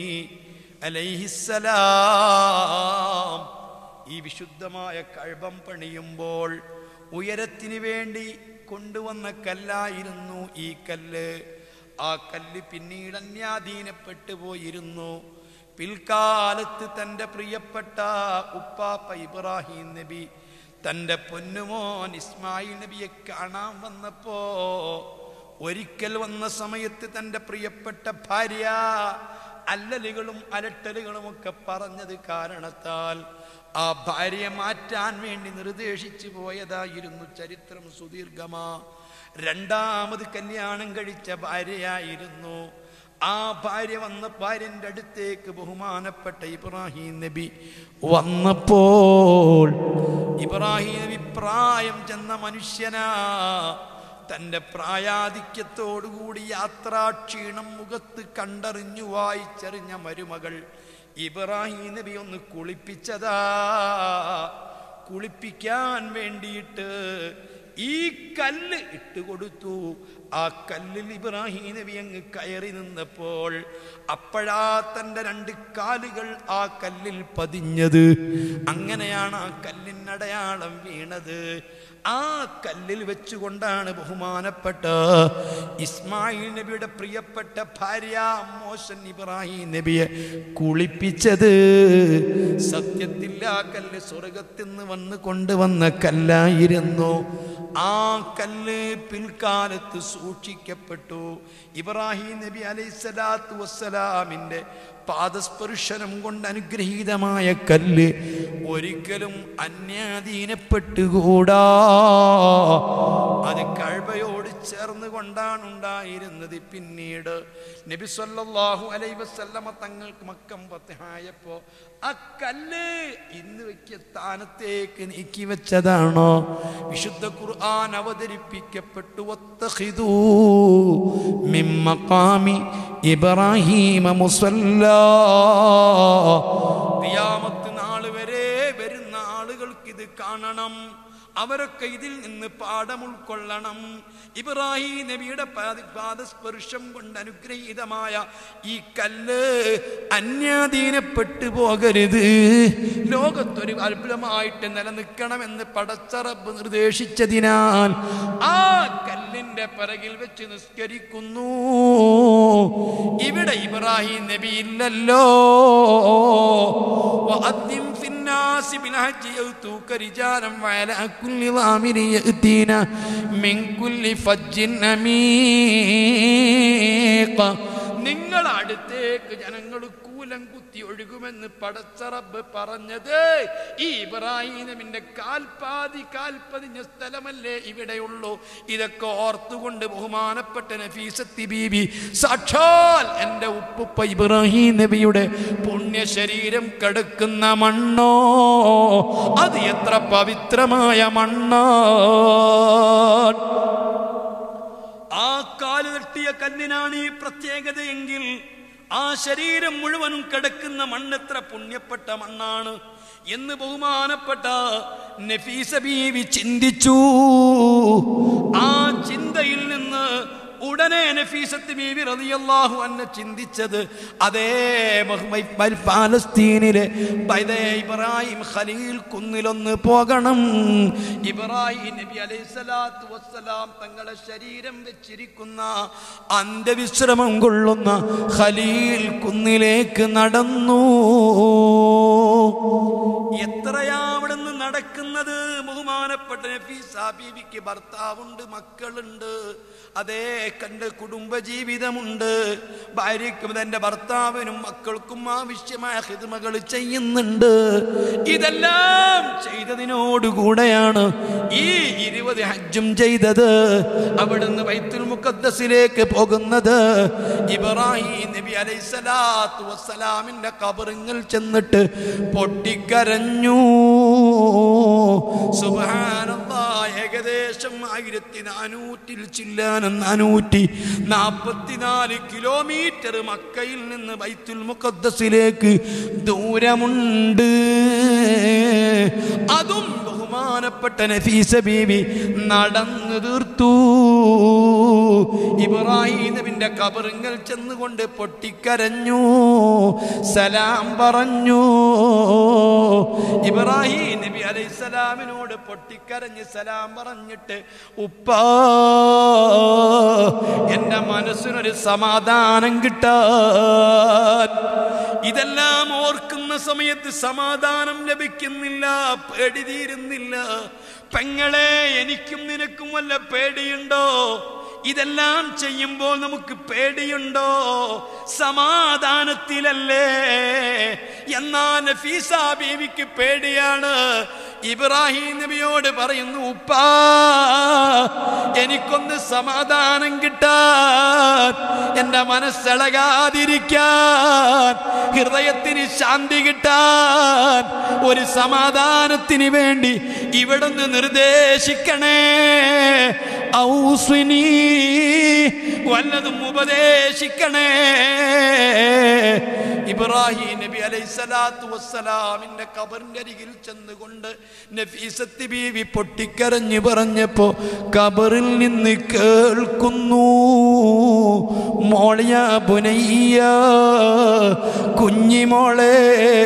അലൈഹിസ്സലാം ഈ വിശുദ്ധമായ കഴബം പണിയുമ്പോൾ ഉയരത്തിന് വേണ്ടി കൊണ്ടുവന്ന കല്ലായിരുന്നു ഈ കല്ല് ആ കല്ല് പിന്നീട് അന്യാധീനപ്പെട്ടു പോയിരുന്നു പിൽക്കാലത്ത് തൻ്റെ പ്രിയപ്പെട്ട ഉപ്പാപ്പ ഇബ്രാഹിം നബി തൻ്റെ പൊന്നുമോൻ ഇസ്മായിൽ നബിയെ കാണാൻ വന്നപ്പോ ഒരിക്കൽ വന്ന സമയത്ത് തൻ്റെ പ്രിയപ്പെട്ട ഭാര്യ അല്ലലുകളും അലട്ടലുകളും ഒക്കെ പറഞ്ഞത് കാരണത്താൽ ആ ഭാര്യയെ മാറ്റാൻ വേണ്ടി നിർദ്ദേശിച്ചു പോയതായിരുന്നു ചരിത്രം സുദീർഘമാ രണ്ടാമത് കല്യാണം കഴിച്ച ഭാര്യയായിരുന്നു ആ ഭാര്യ വന്ന ഭാര്യന്റെ അടുത്തേക്ക് ബഹുമാനപ്പെട്ട ഇബ്രാഹിം നബി വന്നപ്പോൾ ഇബ്രാഹിം നബി പ്രായം ചെന്ന മനുഷ്യനാ തന്റെ പ്രായാധിക്യത്തോടുകൂടി യാത്രാക്ഷീണം മുഖത്ത് കണ്ടറിഞ്ഞു വായിച്ചറിഞ്ഞ മരുമകൾ ഇബ്രാഹിം നബി ഒന്ന് കുളിപ്പിച്ചതാ കുളിപ്പിക്കാൻ വേണ്ടിയിട്ട് ഈ കല്ല് ഇട്ടുകൊടുത്തു ആ കല്ലിൽ ഇബ്രാഹിം നബി അങ്ങ് കയറി നിന്നപ്പോൾ അപ്പോഴാ തന്റെ രണ്ട് കാലുകൾ ആ കല്ലിൽ പതിഞ്ഞത് അങ്ങനെയാണ് ആ കല്ലിനടയാളം വീണത് ആ കല്ലിൽ വെച്ചുകൊണ്ടാണ് ബഹുമാനപ്പെട്ട ഇസ്മായിൽ നബിയുടെ പ്രിയപ്പെട്ട ഭാര്യ മോശൻ ഇബ്രാഹിം നബിയെ കുളിപ്പിച്ചത് സത്യത്തിൽ ആ കല്ല് സ്വർഗത്തിൽ നിന്ന് വന്ന് കൊണ്ടുവന്ന കല്ലായിരുന്നു ആ കല്ല് പിൽക്കാലത്ത് സൂക്ഷിക്കപ്പെട്ടു ഇബ്രാഹിം നബി അലൈഹിസ്സലാത്തു വസ്സലാമിന്റെ പാദസ്പർശനം കൊണ്ട് അനുഗ്രഹീതമായ കല്ല് ഒരിക്കലും അന്യാധീനപ്പെട്ടുകൂടാ അത് കഴവയോട് ചേർന്ന് കൊണ്ടാണ് ഉണ്ടായിരുന്നത് പിന്നീട് നബി സല്ലല്ലാഹു അലൈഹി വസല്ലമ തങ്ങൾക്ക് മക്കം പത്തായപ്പോ ആ കല്ല് ഇന്ന് വെക്കിയ സ്ഥാനത്തേക്ക് നീക്കി വെച്ചതാണോ വിശുദ്ധ ഖുർആൻ അവതരിപ്പിക്കപ്പെട്ടു വത്തഖിദൂ മിൻ മഖാമി ഇബ്രാഹീമ മുസല്ലാ ഖിയാമത്ത് നാൾ വരെ വരുന്ന ആളുകൾക്ക് ഇത് കാണണം അവരൊക്കെ ഇതിൽ നിന്ന് പാഠം ഉൾക്കൊള്ളണം ഇബ്രാഹിം നബിയുടെ പാദ- പാദസ്പർശം കൊണ്ട് അനുഗ്രഹീതമായ ഈ കല്ല് അന്യാധീനപ്പെട്ടു പോകരുത് ലോകത്തൊരു അത്ഭുതമായിട്ട് നിലനിൽക്കണമെന്ന് പടച്ചറബ് നിർദ്ദേശിച്ചതിനാൽ ആ കല്ലിന്റെ പിറകിൽ വെച്ച് നിസ്കരിക്കുന്നു ഇവിടെ ഇബ്രാഹിം നബി ഇല്ലല്ലോ وأذن في الناس بالحج يأتوك رجالا وعلى كل ضامر يأتين من كل فج عميق നിങ്ങൾ അടുത്തേക്ക് ജനങ്ങൾ കൂലം കുത്തി ഒഴുകുമെന്ന് പടച്ചറബ് പറഞ്ഞത് ഈ ഇബ്രാഹിമിന്റെ കാൽപാതി കാൽപതിഞ്ഞ സ്ഥലമല്ലേ ഇവിടെയുള്ളൂ ഇതൊക്കെ ഓർത്തുകൊണ്ട് ബഹുമാനപ്പെട്ട നഫീസത്തി ബീബി സാക്ഷാൽ എൻ്റെ ഉപ്പുപ്പ ഇബ്രാഹിം നബിയുടെ പുണ്യ ശരീരം കിടക്കുന്ന മണ്ണോ അത് എത്ര പവിത്രമായ മണ്ണോ ആ കാല് തട്ടിയ കല്ലിനാണ് ഈ പ്രത്യേകതയെങ്കിൽ ആ ശരീരം മുഴുവനും കിടക്കുന്ന മണ്ണെത്ര പുണ്യപ്പെട്ട മണ്ണാണ് എന്ന് ബഹുമാനപ്പെട്ട നഫീസ ബീവി ചിന്തിച്ചു ആ ചിന്തയിൽ നിന്ന് ഉടനെ നഫീസത്ത് ബീവി റളിയല്ലാഹു അന്ന ചിന്തിച്ചത് അതേ മഹ്മ- ബൽ- പാലസ്തീനിലെ ബൈദേ ഇബ്രാഹിം ഖലീൽ കുന്നിലൊന്ന് പോകണം ഇബ്രാഹിം നബി അലൈഹി സ്വലാത്തു വസ്സലാം തങ്ങളെ ശരീരം വെച്ചിരിക്കുന്ന അന്ത്യവിശ്രമം കൊള്ളുന്ന ഖലീൽ കുന്നിലേക്ക് നടന്നു എത്രയാ അവിടുന്ന് നടക്കുന്നത് ബഹുമാനപ്പെട്ട നഫീസ ബീവിക്ക് ഭർത്താവുണ്ട് മക്കളുണ്ട് അതേ കണ്ട് കുടുംബജീവിതമുണ്ട് ഭാര്യയ്ക്കും തന്റെ ഭർത്താവിനും മക്കൾക്കും ആവശ്യമായ ഹിദ്മകൾ ചെയ്യുന്നുണ്ട് ഇതെല്ലാം ചെയ്തതിനോടുകൂടെയാണ് ഈ ഇരുപത് ഹജ്ജും ചെയ്തത് അവിടുന്ന് ബൈത്തുൽ മുഖദ്ദസിലേക്ക് പോകുന്നത് ഇബ്രാഹിം നബി അലൈഹിസ്സലാത്തു വസ്സലാമിന്റെ കബറിങ്ങൾ ചെന്നിട്ട് പൊട്ടിക്കരഞ്ഞു സുബ്ഹാനല്ലാ ഏകദേശം ആയിരത്തി നാനൂറ്റിൽ ചില്ലാനം നാനൂറ്റി നാൽപ്പത്തിനാല് കിലോമീറ്റർ മക്കയിൽ നിന്ന് ബൈത്തുൽ മുഖദ്ദസിലേക്ക് ദൂരമുണ്ട് അതും ബഹുമാനപ്പെട്ട നഫീസ ബീവി നടന്നു തീർത്തു ഇബ്രാഹിം നബിന്റെ കബറിങ്ങൾ ചെന്നുകൊണ്ട് പൊട്ടിക്കരഞ്ഞു സലാം പറഞ്ഞു ഇബ്രാഹിം നബി അലൈഹിസ്സലാമിനോട് പൊട്ടിക്കരഞ്ഞ് സലാം പറഞ്ഞിട്ട് ഉപ്പാ എന്റെ മനസ്സിനൊരു സമാധാനം കിട്ടാൻ ഇതെല്ലാം ഓർക്കുന്ന സമയത്ത് സമാധാനം ലഭിക്കുന്നില്ല പേടി തീരുന്നില്ല പെങ്ങളെ എനിക്കും നിനക്കും വല്ല പേടിയുണ്ടോ ഇതെല്ലാം ചെയ്യുമ്പോൾ നമുക്ക് പേടിയുണ്ടോ സമാധാനത്തിലല്ലേ എന്നാ നഫീസ ബീവിക്ക് പേടിയാണ് ഇബ്രാഹിം നബിയോട് പറയുന്നു ഉപ്പാ എനിക്കൊന്ന് സമാധാനം കിട്ടാൻ എൻ്റെ മനസ്സിളകാതിരിക്കാൻ ഹൃദയത്തിന് ശാന്തി കിട്ടാൻ ഒരു സമാധാനത്തിന് വേണ്ടി ഇവിടുന്ന് നിർദ്ദേശിക്കണേ ഔസ്വിനി വല്ലതും ഉപദേശിക്കണേ ഇബ്രാഹിം നബി അലൈഹി സ്വലാത്തു വസ്സലാമിന്റെ കബറിന്റെ അരികിൽ ചെന്നുകൊണ്ട് നഫീസത്ത് ബീവി പൊട്ടിക്കരഞ്ഞു പറഞ്ഞപ്പോ കബറിൽ നിന്ന് കേൾക്കുന്നു മോളിയ ബുനയ്യ കുഞ്ഞിമോളെ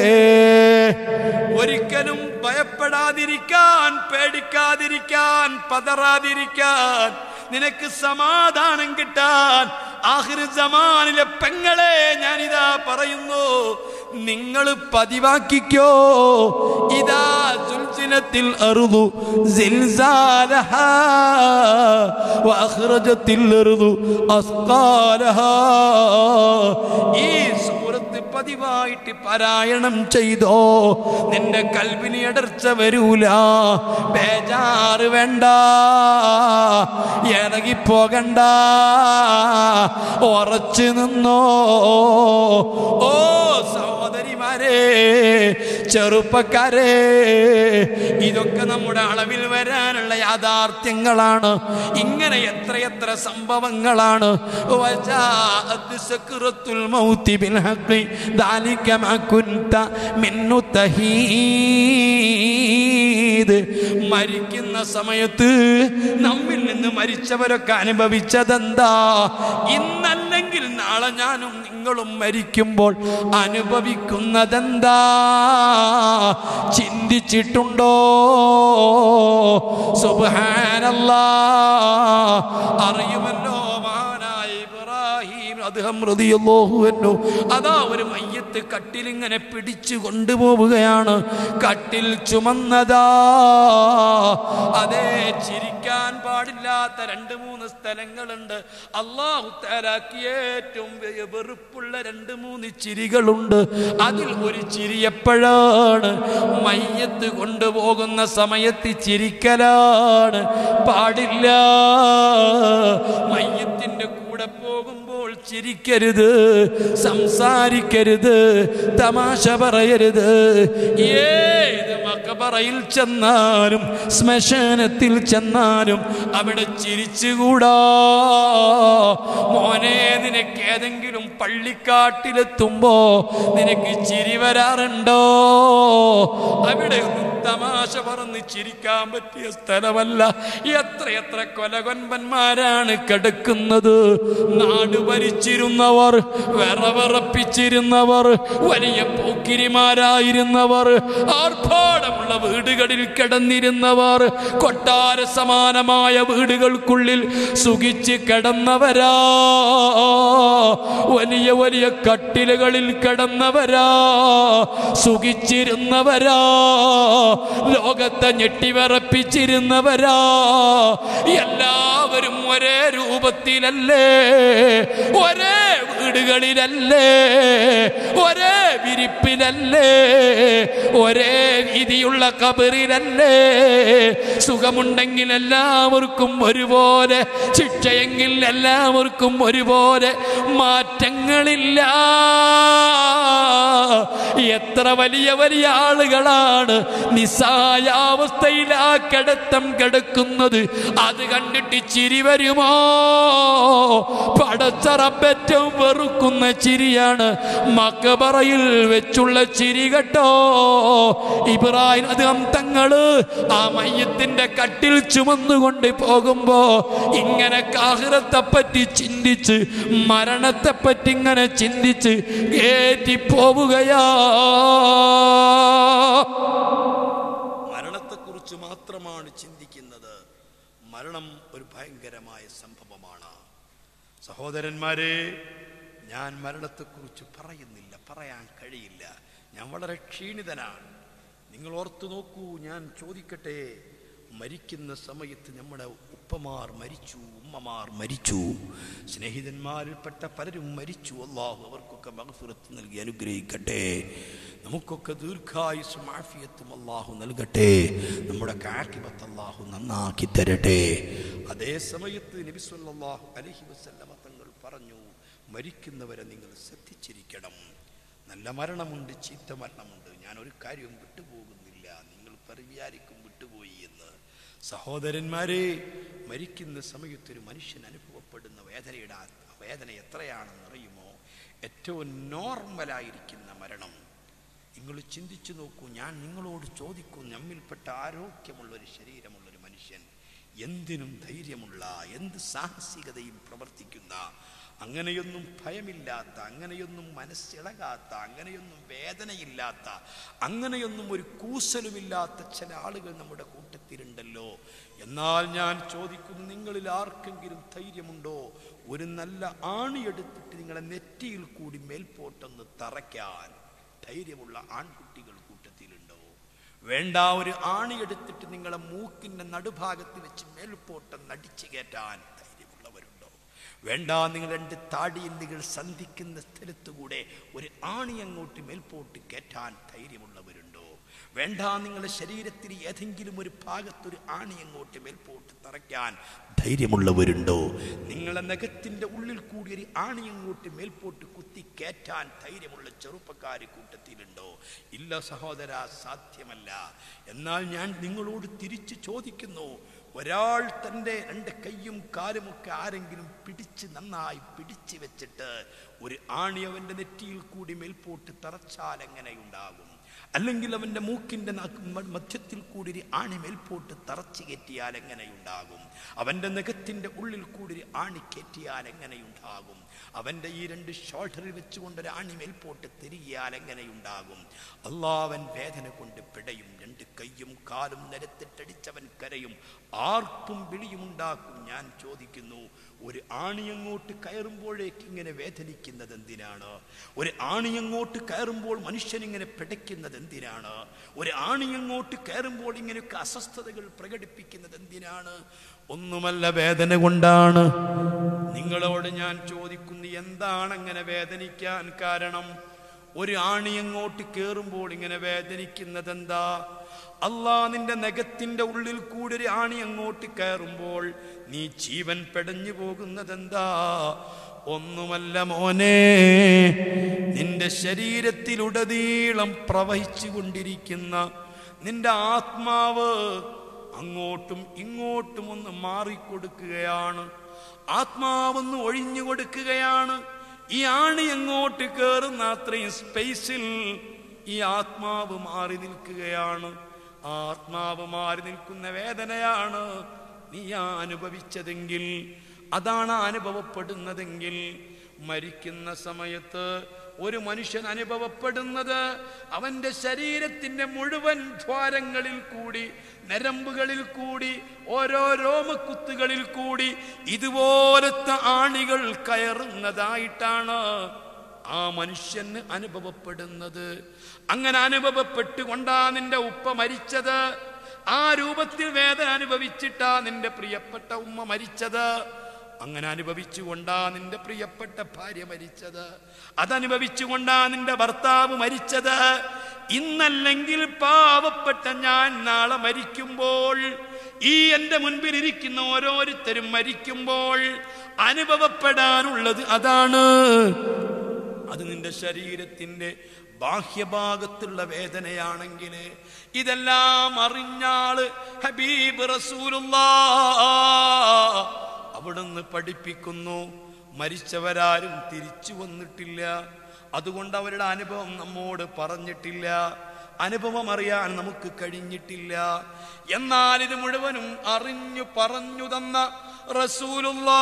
ഒരിക്കലും ഭയപ്പെടാതിരിക്കാൻ പേടിക്കാതിരിക്കാൻ പതറാതിരിക്കാൻ നിനക്ക് സമാധാനം കിട്ടാൻ ആഹിർ ജമാനിലെ പെങ്ങളെ ഞാനിതാ പറയുന്നു നിങ്ങൾ പതിവാക്കിക്കോ ഇതാ സുൽസിലത്തിൽ അറുതു സിൽസാലഹാ വഅഖ്റജത്തിൽ അറുതു അസ്കാലഹാ ഈ സൂറത്ത് പതി പതിവായിട്ട് പാരായണം ചെയ്തോ നിന്റെ കൽവിന് ഇടർച്ച വരൂല ബേജാറ് വേണ്ട ഇറങ്ങിപ്പോകണ്ട ഉറച്ചു നിന്നോ ഓ സഹോദരിമാരെ ചെറുപ്പക്കാരെ ഇതൊക്കെ നമ്മുടെ അളവിൽ വരാനുള്ള യാഥാർത്ഥ്യങ്ങളാണ് ഇങ്ങനെ എത്രയെത്ര സംഭവങ്ങളാണ് വജാഅത്ത് സക്റത്തുൽ മൗതി ബിൽ ഹഖ് ദാലിക മാ കുൻത മിന്നു തഹീദ് മരിക്കുന്ന സമയത്ത് നമ്മിൽ നിന്ന് മരിച്ചവരൊക്കെ അനുഭവിച്ചതെന്താ ഇന്നല്ലെങ്കിൽ നാളെ ഞാനും നിങ്ങളും മരിക്കുമ്പോൾ അനുഭവിക്കുന്നതെന്താ ചിന്തിച്ചിട്ടുണ്ടോ സുബ്ഹാനല്ലാ അറിയുമല്ലോ മഹാനായ ഇബ്രാഹിം അദ്ദേഹം റളിയല്ലാഹു അതാ ഒരു മയ്യത്ത് കട്ടിലിങ്ങനെ പിടിച്ചു കൊണ്ടുപോവുകയാണ് കട്ടിൽ ചുമന്നതാ അതേ ചിരിക്കാൻ പാടില്ലാത്ത രണ്ട് മൂന്ന് സ്ഥലങ്ങളുണ്ട് അള്ളാഹു താലാക്കി ഏറ്റവും വെ- വെറുപ്പുള്ള രണ്ട് മൂന്ന് ചിരികളുണ്ട് അതിൽ ഒരു ചിരി എപ്പോഴാണ് മയ്യത്ത് കൊണ്ടുപോകുന്ന സമയത്ത് ചിരിക്കലാണ് പാടില്ല മയ്യത്തിന്റെ കൂടെ പോകുമ്പോൾ ചിരിക്കരുത് സംസാരിക്കരുത് തമാശ പറയരുത് ഏത് മക്കബറയിൽ ചെന്നാലും ശ്മശാനത്തിൽ ചെന്നാലും അവിടെ ചിരിച്ചുകൂടാ മോനെ നിനക്ക് ഏതെങ്കിലും പള്ളിക്കാട്ടിലെത്തുമ്പോ നിനക്ക് ചിരി വരാറുണ്ടോ അവിടെ ഒന്നും തമാശ പറന്ന് ചിരിക്കാൻ പറ്റിയ സ്ഥലമല്ല എത്ര എത്ര കൊലകൊൻപന്മാരാണ് കിടക്കുന്നത് നാട് ഭരിച്ചിരുന്നവർ വിറവിറപ്പിച്ചിരുന്നവർ വലിയ പോക്കിരിമാരായിരുന്നവർ ആർഭാടമുള്ള വീടുകളിൽ കിടന്നിരുന്നവർ കൊട്ടാര സമാനമായ വീടുകൾക്കുള്ളിൽ സുഖിച്ച് കിടന്നവരാ വലിയ വലിയ കട്ടിലുകളിൽ കിടന്നവരാ സുഖിച്ചിരുന്നവരാ ലോകത്തെ ഞെട്ടിവിറപ്പിച്ചിരുന്നവരാ എല്ലാവരും ഒരേ രൂപത്തിലല്ലേ ഒരേ വീടുകളിലല്ലേ ഒരേ വിരിപ്പിലല്ലേ ഒരേ വീതിയുള്ള കബറിലല്ലേ സുഖമുണ്ടെങ്കിൽ എല്ലാവർക്കും ഒരുപോലെ ശിക്ഷയെങ്കിൽ എല്ലാവർക്കും ഒരുപോലെ മാറ്റങ്ങളില്ല എത്ര വലിയ വലിയ ആളുകളാണ് നിസ്സായ അവസ്ഥയിൽ ആ കിടത്തം കിടക്കുന്നത് അത് കണ്ടിട്ട് ചിരി വരുമോ പടച്ചറപ്പറ്റവും വെറുക്കുന്ന ചിരിയാണ് മക്കബറയിൽ വെച്ചുള്ള ചിരി കേട്ടോ ഇബ്രാഹിം അദ്ദേഹം തങ്ങള് ആ മയ്യത്തിന്റെ കട്ടിൽ ചുമന്നുകൊണ്ട് പോകുമ്പോ ഇങ്ങനെ കാഹിറത്തെ പറ്റി ചിന്തിച്ച് മരണത്തെ പറ്റി ഇങ്ങനെ ചിന്തിച്ച് കയറ്റി പോവുകയാ മരണത്തെക്കുറിച്ച് മാത്രമാണ് ചിന്തിക്കുന്നത് മരണം ഒരു ഭയങ്കരമായ സംഭവമാണ് സഹോദരന്മാരെ ഞാൻ മരണത്തെക്കുറിച്ച് പറയുന്നില്ല പറയാൻ കഴിയില്ല ഞാൻ വളരെ ക്ഷീണിതനാണ് നിങ്ങൾ ഓർത്തു നോക്കൂ ഞാൻ ചോദിക്കട്ടെ മരിക്കുന്ന സമയത്ത് നമ്മുടെ ഉപ്പമാർ മരിച്ചു ഉമ്മമാർ മരിച്ചു സ്നേഹിതന്മാരിൽപ്പെട്ട പലരും മരിച്ചു അള്ളാഹു അവർക്കൊക്കെ മകഫുറത്ത് നൽകി അനുഗ്രഹിക്കട്ടെ നമുക്കൊക്കെ ദീർഘായുസും ആഫിയത്തും അള്ളാഹു നൽകട്ടെ നമ്മുടെ കാക്കിബത്ത് അള്ളാഹു നന്നാക്കി തരട്ടെ അതേ സമയത്ത് നബി സല്ലല്ലാഹു അലൈഹി വസല്ലമ തങ്ങൾ പറഞ്ഞു മരിക്കുന്നവരെ നിങ്ങൾ ശ്രദ്ധിച്ചിരിക്കണം നല്ല മരണമുണ്ട് ചീത്ത മരണമുണ്ട് ഞാൻ ഒരു കാര്യവും വിട്ടുപോകുന്നില്ല നിങ്ങൾ വിചാരിക്കും വിട്ടുപോയി എന്ന് സഹോദരന്മാരെ മരിക്കുന്ന സമയത്ത് ഒരു മനുഷ്യൻ അനുഭവപ്പെടുന്ന വേദനയുടെ ആ വേദന എത്രയാണെന്ന് അറിയുമോ ഏറ്റവും നോർമലായിരിക്കുന്ന മരണം നിങ്ങൾ ചിന്തിച്ചു നോക്കൂ ഞാൻ നിങ്ങളോട് ചോദിക്കും നമ്മിൽപ്പെട്ട ആരോഗ്യമുള്ള ഒരു ശരീരമുള്ള ഒരു മനുഷ്യൻ എന്തിനും ധൈര്യമുള്ള എന്ത് സാഹസികതയും പ്രവർത്തിക്കുന്ന അങ്ങനെയൊന്നും ഭയമില്ലാത്ത അങ്ങനെയൊന്നും മനസ്സിളകാത്ത അങ്ങനെയൊന്നും വേദനയില്ലാത്ത അങ്ങനെയൊന്നും ഒരു കൂസലുമില്ലാത്ത ചില ആളുകൾ നമ്മുടെ കൂട്ടത്തിലുണ്ടല്ലോ എന്നാൽ ഞാൻ ചോദിക്കുന്നു നിങ്ങളിൽ ആർക്കെങ്കിലും ധൈര്യമുണ്ടോ ഒരു നല്ല ആണിയെടുത്തിട്ട് നിങ്ങളെ നെറ്റിയിൽ കൂടി മേൽപോട്ടൊന്ന് തറയ്ക്കാൻ ധൈര്യമുള്ള ആൺകുട്ടികൾ കൂട്ടത്തിലുണ്ടോ വേണ്ട ഒരു ആണിയെടുത്തിട്ട് നിങ്ങളെ മൂക്കിന്റെ നടുഭാഗത്ത് വെച്ച് മേൽപോട്ടം നടിച്ചു കയറ്റാൻ ധൈര്യമുള്ളവരുണ്ടോ വേണ്ട നിങ്ങൾ രണ്ട് താടിയെല്ലുകൾ സന്ധിക്കുന്ന സ്ഥലത്തുകൂടെ ഒരു ആണി അങ്ങോട്ട് മേൽപോട്ട് കയറ്റാൻ ധൈര്യമുള്ളവരുണ്ടോ വേണ്ട നിങ്ങളുടെ ശരീരത്തിൽ ഏതെങ്കിലും ഒരു ഭാഗത്തൊരു ആണി അങ്ങോട്ട് മേൽപോട്ട് തറയ്ക്കാൻ ധൈര്യമുള്ളവരുണ്ടോ നിങ്ങളെ നഖത്തിന്റെ ഉള്ളിൽ കൂടി ഒരു ആണി അങ്ങോട്ട് മേൽപോട്ട് കുത്തി കയറ്റാൻ ധൈര്യമുള്ള ചെറുപ്പക്കാർ കൂട്ടത്തിലുണ്ടോ ഇല്ല സഹോദര സാധ്യമല്ല എന്നാൽ ഞാൻ നിങ്ങളോട് തിരിച്ചു ചോദിക്കുന്നു ഒരാൾ തൻ്റെ രണ്ട് കൈയും കാലുമൊക്കെ ആരെങ്കിലും പിടിച്ച് നന്നായി പിടിച്ചു വെച്ചിട്ട് ഒരു ആണി അവൻ്റെ നെറ്റിയിൽ കൂടി മേൽപോട്ട് തറച്ചാൽ എങ്ങനെയുണ്ടാകും അല്ലെങ്കിൽ അവൻ്റെ മൂക്കിൻ്റെ നാക്ക് മ- മധ്യത്തിൽ കൂടി ഒരു ആണി മേൽപോട്ട് തറച്ചു കയറ്റിയാൽ എങ്ങനെയുണ്ടാകും അവൻ്റെ നഖത്തിൻ്റെ ഉള്ളിൽ കൂടി ഒരു ആണി കയറ്റിയാൽ എങ്ങനെയുണ്ടാകും അവൻ്റെ ഈ രണ്ട് ഷോൾഡറിൽ വെച്ചുകൊണ്ട് ഒരു ആണി മേൽപോട്ട് തിരികിയാൽ എങ്ങനെയുണ്ടാകും അള്ളാവൻ വേദന കൊണ്ട് പിടയും രണ്ട് കൈയും കാലും നിരത്തിട്ടടിച്ചവൻ കരയും ആർക്കും വിളിയുമുണ്ടാക്കും ഞാൻ ചോദിക്കുന്നു ഒരു ആണിയങ്ങോട്ട് കയറുമ്പോഴേക്ക് ഇങ്ങനെ വേദനിക്കുന്നത് എന്തിനാണ് ഒരു ആണിയങ്ങോട്ട് കയറുമ്പോൾ മനുഷ്യൻ ഇങ്ങനെ പിടയ്ക്കുന്നത് എന്തിനാണ് ഒരു ആണിയങ്ങോട്ട് കയറുമ്പോൾ ഇങ്ങനെയൊക്കെ അസ്വസ്ഥതകൾ പ്രകടിപ്പിക്കുന്നത് എന്തിനാണ് ഒന്നുമല്ല വേദന കൊണ്ടാണ് നിങ്ങളോട് ഞാൻ ചോദിക്കുന്നു എന്താണ് അങ്ങനെ വേദനിക്കാൻ കാരണം ഒരു ആണി അങ്ങോട്ട് കയറുമ്പോൾ ഇങ്ങനെ വേദനിക്കുന്നത് എന്താ അള്ളാ നിന്റെ നഖത്തിന്റെ ഉള്ളിൽ കൂടി ഒരു ആണി അങ്ങോട്ട് കയറുമ്പോൾ നീ ജീവൻ പെടഞ്ഞു പോകുന്നതെന്താ ഒന്നുമല്ല മോനെ നിന്റെ ശരീരത്തിലുടനീളം പ്രവഹിച്ചു കൊണ്ടിരിക്കുന്ന നിന്റെ ആത്മാവ് അങ്ങോട്ടും ഇങ്ങോട്ടും ഒന്ന് മാറിക്കൊടുക്കുകയാണ് ആത്മാവൊന്ന് ഒഴിഞ്ഞു കൊടുക്കുകയാണ് ഈ ആണി എങ്ങോട്ട് കയറുന്ന അത്രയും സ്പേസിൽ ഈ ആത്മാവ് മാറി നിൽക്കുകയാണ് ആ ആത്മാവ് മാറി നിൽക്കുന്ന വേദനയാണ് നീ അനുഭവിച്ചതെങ്കിൽ അതാണ് അനുഭവപ്പെടുന്നതെങ്കിൽ മരിക്കുന്ന സമയത്ത് ഒരു മനുഷ്യൻ അനുഭവപ്പെടുന്നത് അവന്റെ ശരീരത്തിന്റെ മുഴുവൻ ദ്വാരങ്ങളിൽ കൂടി നരമ്പുകളിൽ കൂടി ഓരോ രോമക്കുത്തുകളിൽ കൂടി ഇതുപോലത്തെ ആണികൾ കയറുന്നതായിട്ടാണ് ആ മനുഷ്യന് അനുഭവപ്പെടുന്നത് അങ്ങനെ അനുഭവപ്പെട്ടുകൊണ്ടാ നിന്റെ ഉപ്പ മരിച്ചത് ആ രൂപത്തിൽ വേദന അനുഭവിച്ചിട്ടാ നിന്റെ പ്രിയപ്പെട്ട ഉമ്മ മരിച്ചത് അങ്ങനെ അനുഭവിച്ചുകൊണ്ടാ നിന്റെ പ്രിയപ്പെട്ട ഭാര്യ മരിച്ചത് അതനുഭവിച്ചുകൊണ്ടാ നിന്റെ ഭർത്താവ് മരിച്ചത് ഇന്നല്ലെങ്കിൽ പാവപ്പെട്ട ഞാൻ നാളെ മരിക്കുമ്പോൾ ഈ എൻ്റെ മുൻപിൽ ഇരിക്കുന്ന ഓരോരുത്തരും മരിക്കുമ്പോൾ അനുഭവപ്പെടാനുള്ളത് അതാണ് അത് നിന്റെ ശരീരത്തിന്റെ ബാഹ്യഭാഗത്തുള്ള വേദനയാണെങ്കിൽ ഇതെല്ലാം അറിഞ്ഞാള് ഹബീബ് റസൂലുള്ളാ അവിടുന്ന് പഠിപ്പിക്കുന്നു മരിച്ചവരാരും തിരിച്ചു വന്നിട്ടില്ല അതുകൊണ്ട് അവരുടെ അനുഭവം നമ്മോട് പറഞ്ഞിട്ടില്ല അനുഭവം അറിയാൻ നമുക്ക് കഴിഞ്ഞിട്ടില്ല എന്നാൽ ഇത് മുഴുവനും അറിഞ്ഞു പറഞ്ഞു തന്ന റസൂലുള്ളാ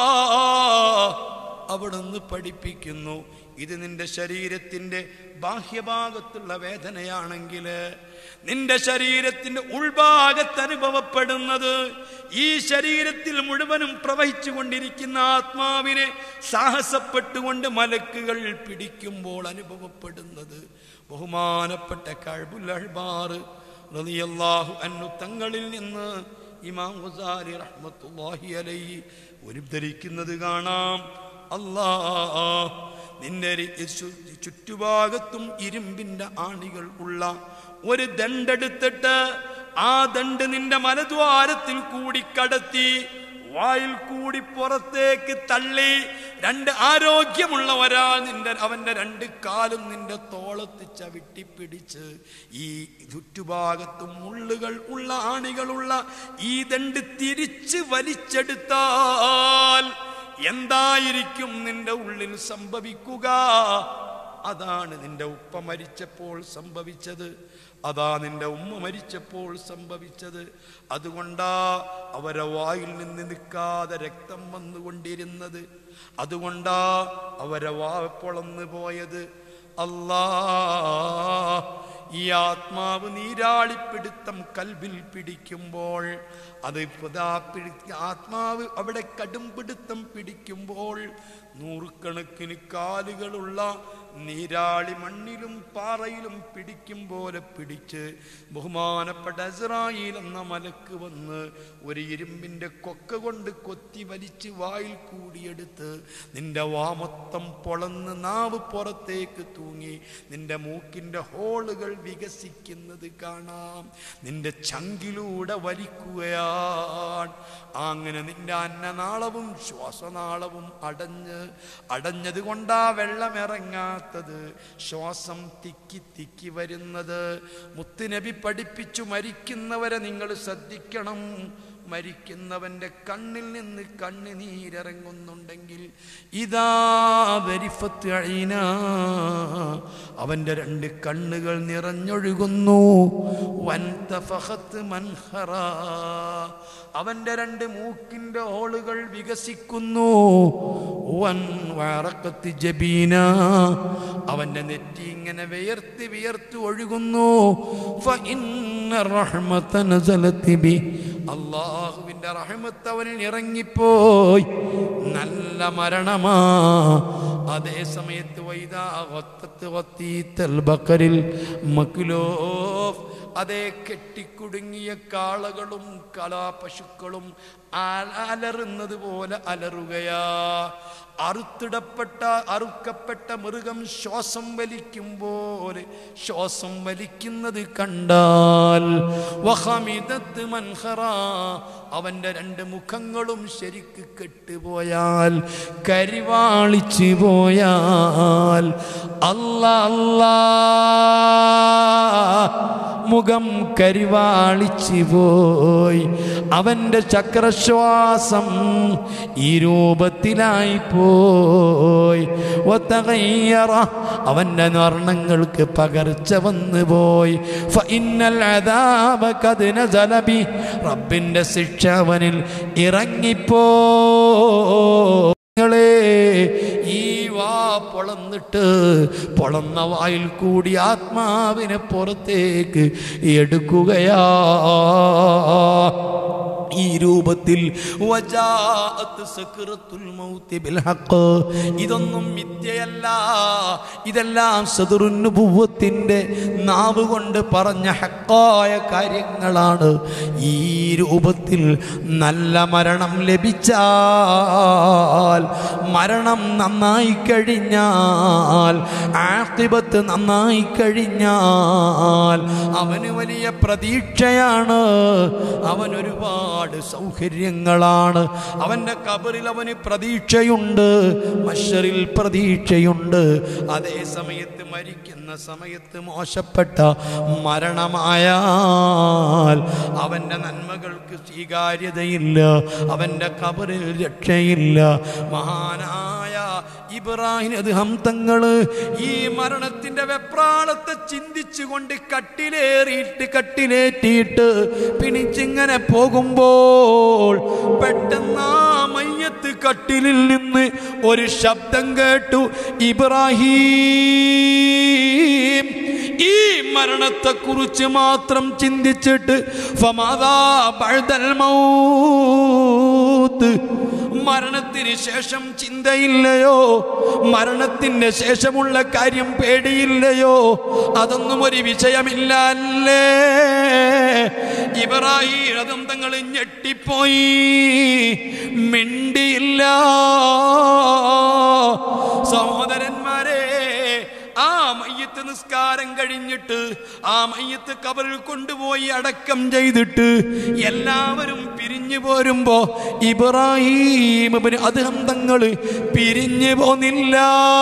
അവിടുന്ന് പഠിപ്പിക്കുന്നു ഇത് നിന്റെ ശരീരത്തിന്റെ ബാഹ്യഭാഗത്തുള്ള വേദനയാണെങ്കിൽ നിന്റെ ശരീരത്തിന്റെ ഉൾഭാഗത്ത് അനുഭവപ്പെടുന്നത് ഈ ശരീരത്തിൽ മുഴുവനും പ്രവഹിച്ചു കൊണ്ടിരിക്കുന്ന ആത്മാവിനെ സാഹസപ്പെട്ടുകൊണ്ട് മലക്കുകൾ പിടിക്കുമ്പോൾ അനുഭവപ്പെടുന്നത് ബഹുമാനപ്പെട്ട കഴിബുൽ അഹ്ബാറ് റളിയല്ലാഹു അൻഹു തങ്ങളിൽ നിന്ന് ഇമാം ഗസാലി റഹ്മത്തുള്ളാഹി അലൈഹി ഉരുദ്ധരിക്കുന്നത് കാണാം അല്ലാ നിന്റെ രി- ചു- ചുറ്റുഭാഗത്തും ഇരുമ്പിന്റെ ആണികൾ ഉള്ള ഒരു ദണ്ടെടുത്തിട്ട് ആ ദണ്ട് നിന്റെ മലദ്വാരത്തിൽ കൂടി കടത്തി വായിൽ കൂടി പുറത്തേക്ക് തള്ളി രണ്ട് ആരോഗ്യമുള്ള ഒരാൾ നിന്റെ അവന്റെ രണ്ട് കാലും നിന്റെ തോളത്ത് ചവിട്ടിപ്പിടിച്ച് ഈ ചുറ്റുഭാഗത്തും മുള്ളുകൾ ഉള്ള ആണികളുള്ള ഈ ദണ്ട് തിരിച്ച് വലിച്ചെടുത്താൽ എന്തായിരിക്കും നിന്റെ ഉള്ളിൽ സംഭവിക്കുക അതാണ് നിന്റെ ഉപ്പ മരിച്ചപ്പോൾ സംഭവിച്ചത് അതാ നിന്റെ ഉമ്മ മരിച്ചപ്പോൾ സംഭവിച്ചത് അതുകൊണ്ടാ അവരെ വായിൽ നിന്ന് നിൽക്കാതെ രക്തം വന്നുകൊണ്ടിരുന്നത് അതുകൊണ്ടാ അവരെ വാ പൊളന്നു പോയത് അല്ലാ ഈ ആത്മാവ് നീരാളിപ്പിടുത്തം കൽബിൽ പിടിക്കുമ്പോൾ അത് ഇപ്പതാ പിടി ആത്മാവ് അവിടെ കടുംപിടുത്തം പിടിക്കുമ്പോൾ നൂറുകണക്കിന് കാലുകളുള്ള നീരാളി മണ്ണിലും പാറയിലും പിടിക്കും പോലെ പിടിച്ച് ബഹുമാനപ്പെട്ട അസ്രായിൽ എന്ന മലക്ക് വന്ന് ഒരു ഇരുമ്പിന്റെ കൊക്ക കൊണ്ട് കൊത്തി വലിച്ച് വായിൽ കൂടിയെടുത്ത് നിന്റെ വാമൊത്തം പൊളന്ന് നാവ് പുറത്തേക്ക് തൂങ്ങി നിന്റെ മൂക്കിന്റെ ഹോളുകൾ വികസിക്കുന്നത് കാണാം നിന്റെ ചങ്കിലൂടെ വലിക്കുകയാണ് അങ്ങനെ നിന്റെ അന്നനാളവും ശ്വാസനാളവും അടഞ്ഞ് അടഞ്ഞത് കൊണ്ടാ വെള്ളം ഇറങ്ങാത്തത് ശ്വാസം തിക്കി തിക്കി വരുന്നത് മുത്തുനബി പഠിപ്പിച്ചു മരിക്കുന്നവരെ നിങ്ങൾ ശ്രദ്ധിക്കണം മരിക്കുന്നവന്റെ കണ്ണിൽ നിന്ന് കണ്ണുനീരിറങ്ങുന്നുണ്ടെങ്കിൽ ഇതാ വരിഫത്ത് അഴീന അവന്റെ രണ്ട് കണ്ണുകൾ നിറഞ്ഞൊഴുകുന്നു വൻ തഫഹത്ത് മൻഹറ അവന്റെ രണ്ട് മൂക്കിന്റെ ഹോളുകൾ വികസിക്കുന്നു വൻ വറക്കത്ത് ജബീന അവന്റെ നെറ്റി ഇങ്ങനെ വിയർത്ത് വിയർത്ത് ഒഴുകുന്നു ഫഇന്ന റഹ്മത നസലത്ത് ബി അള്ളാഹുവിന്റെ റഹ്മത്ത് അവനിൽ ഇറങ്ങിപ്പോയി നല്ല മരണമാ അതേ സമയത്ത് വൈദാ വത്തത്ത് വത്തീത്തൽ ബക്കറിൽ മക്ലോഫ് അതേ കെട്ടിക്കുടുങ്ങിയ കാളകളും കലാപശുക്കളും അല- അലറുന്നത് പോലെ അലറുകയാ അറുത്തിടപ്പെട്ട അറുക്കപ്പെട്ട മൃഗം ശ്വാസം വലിക്കും പോലെ ശ്വാസം വലിക്കുന്നത് കണ്ടാൽ വഹമിദത്ത് മൻഹറ അവന്റെ രണ്ട് മുഖങ്ങളും ശരിക്ക് കെട്ടുപോയാൽ കരിവാളിച്ചു പോയാൽ അല്ലാ അല്ലാ മുഖം കരിവാളിച്ചു പോയി അവന്റെ ചക്രശ്വാസം ഈ രൂപത്തിലായി പോയി ഒത്തകയ്യറ അവന്റെ വർണ്ണങ്ങൾക്ക് പകർച്ച വന്നു പോയി ഫഇന്നൽ അദാബ ഖദ് നസല ബി റബ്ബിന്റെ ശിക്ഷ അവനിൽ ഇറങ്ങിപ്പോ ങ്ങളെ ഈ വാ പൊളന്നിട്ട് പൊളന്ന വായിൽ കൂടി ആത്മാവിനെ പുറത്തേക്ക് എടുക്കുകയാ ഈ രൂപത്തിൽ വജാഅത്ത് സക്രത്തുൽ മൗത്തി ബിൽ ഹഖ്. ഇതൊന്നും മിഥ്യയല്ല ഇതെല്ലാം സദുറുന്നുഭൂവത്തിന്റെ നാവ് കൊണ്ട് പറഞ്ഞ ഹക്കായ കാര്യങ്ങളാണ് ഈ രൂപത്തിൽ നല്ല മരണം ലഭിച്ചാൽ മരണം നന്നായി കഴിഞ്ഞാൽ ആഖിബത്ത് നന്നായി കഴിഞ്ഞാൽ അവന് വലിയ പ്രതീക്ഷയാണ് അവൻ ഒരുപാട് സൗകര്യങ്ങളാണ് അവന്റെ കബറിൽ അവന് പ്രതീക്ഷയുണ്ട് മഷറിൽ പ്രതീക്ഷയുണ്ട് അതേ സമയത്ത് മരിക്കുന്ന സമയത്ത് മോശപ്പെട്ട മരണമായാൽ അവന്റെ നന്മകൾക്ക് സ്വീകാര്യതയില്ല അവന്റെ കബറിൽ രക്ഷയില്ല മഹാനായ ഇബ്രാഹിം അദ്ഹം തങ്ങള് ഈ മരണത്തിന്റെ വെപ്രാളത്തെ ചിന്തിച്ചുകൊണ്ട് കട്ടിലേറിയിട്ട് കട്ടിലേറ്റിയിട്ട് പിണിച്ചിങ്ങനെ പോകുമ്പോൾ പെട്ടെന്ന് ആ മയ്യത്ത് കട്ടിലിൽ നിന്ന് ഒരു ശബ്ദം കേട്ടു ഇബ്രാഹിം ഈ മരണത്തെക്കുറിച്ച് മാത്രം ചിന്തിച്ചിട്ട് ഫമാദാ ബഅദൽ മൗത്ത് മരണത്തിന് ശേഷം ചിന്തയില്ലയോ മരണത്തിന്റെ ശേഷമുള്ള കാര്യം പേടിയില്ലയോ അതൊന്നും ഒരു വിഷയമില്ല അല്ലേ ഇബ്രാഹിം അതും തങ്ങൾ ഞെട്ടിപ്പോയി മിണ്ടിയില്ല സഹോദരന്മാരെ ആ മയ്യത്ത് നിസ്കാരം കഴിഞ്ഞിട്ട് ആ മയ്യത്ത് കബറിൽ കൊണ്ടുപോയി അടക്കം ചെയ്തിട്ട് എല്ലാവരും പിരിഞ്ഞു പോരുമ്പോ ഇബ്രാഹിം ഇബ്നു അദ്ഹം തങ്ങള് പിരിഞ്ഞു പോന്നില്ല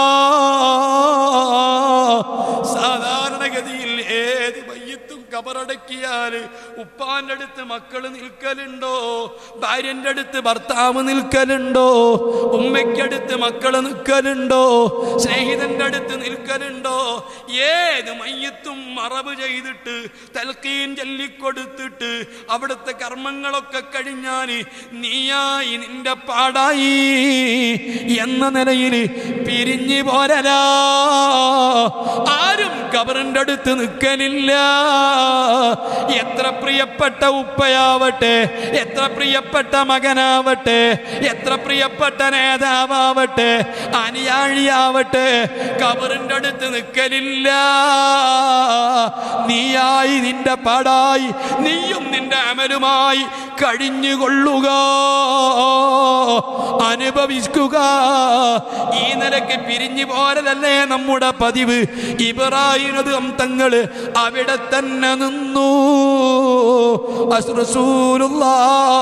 സാധാരണഗതിയിൽ ഏത് മയ്യത്തും കബറടക്കിയാൽ ഉപ്പാന്റെ അടുത്ത് മക്കള് നിൽക്കലുണ്ടോ ഭാര്യന്റെ അടുത്ത് ഭർത്താവ് നിൽക്കലുണ്ടോ ഉമ്മയ്ക്കടുത്ത് മക്കള് നിൽക്കലുണ്ടോ സ്നേഹിതന്റെ അടുത്ത് നിൽക്കലുണ്ടോ ഏത് മയ്യത്തും മറവ് ചെയ്തിട്ട് തൽക്കീൻ ചൊല്ലിക്കൊടുത്തിട്ട് അവിടുത്തെ കർമ്മങ്ങളൊക്കെ കഴിഞ്ഞാൽ നീയായി നിന്റെ പാടായി എന്ന നിലയിൽ പിരിഞ്ഞു പോരലാ ആരും കബറിന്റെ അടുത്ത് നിൽക്കലില്ല എത്ര പ്രിയപ്പെട്ട ഉപ്പയാവട്ടെ എത്ര പ്രിയപ്പെട്ട മകനാവട്ടെ എത്ര പ്രിയപ്പെട്ട നേതാവാവട്ടെ അനുയാഴിയാവട്ടെ കബറിന്റെ അടുത്ത് നിൽക്കലില്ല നീയായി നിന്റെ പാടായി നീയും നിന്റെ അമലുമായി കഴിഞ്ഞുകൊള്ളുക അനുഭവിക്കുക ഈ നിലയ്ക്ക് പിരിഞ്ഞു പോരലല്ലേ നമ്മുടെ പതിവ് ഇബ്രാഹിം തങ്ങള് അവിടെ തന്നെ നിന്നു അസ്റസൂലുള്ളാ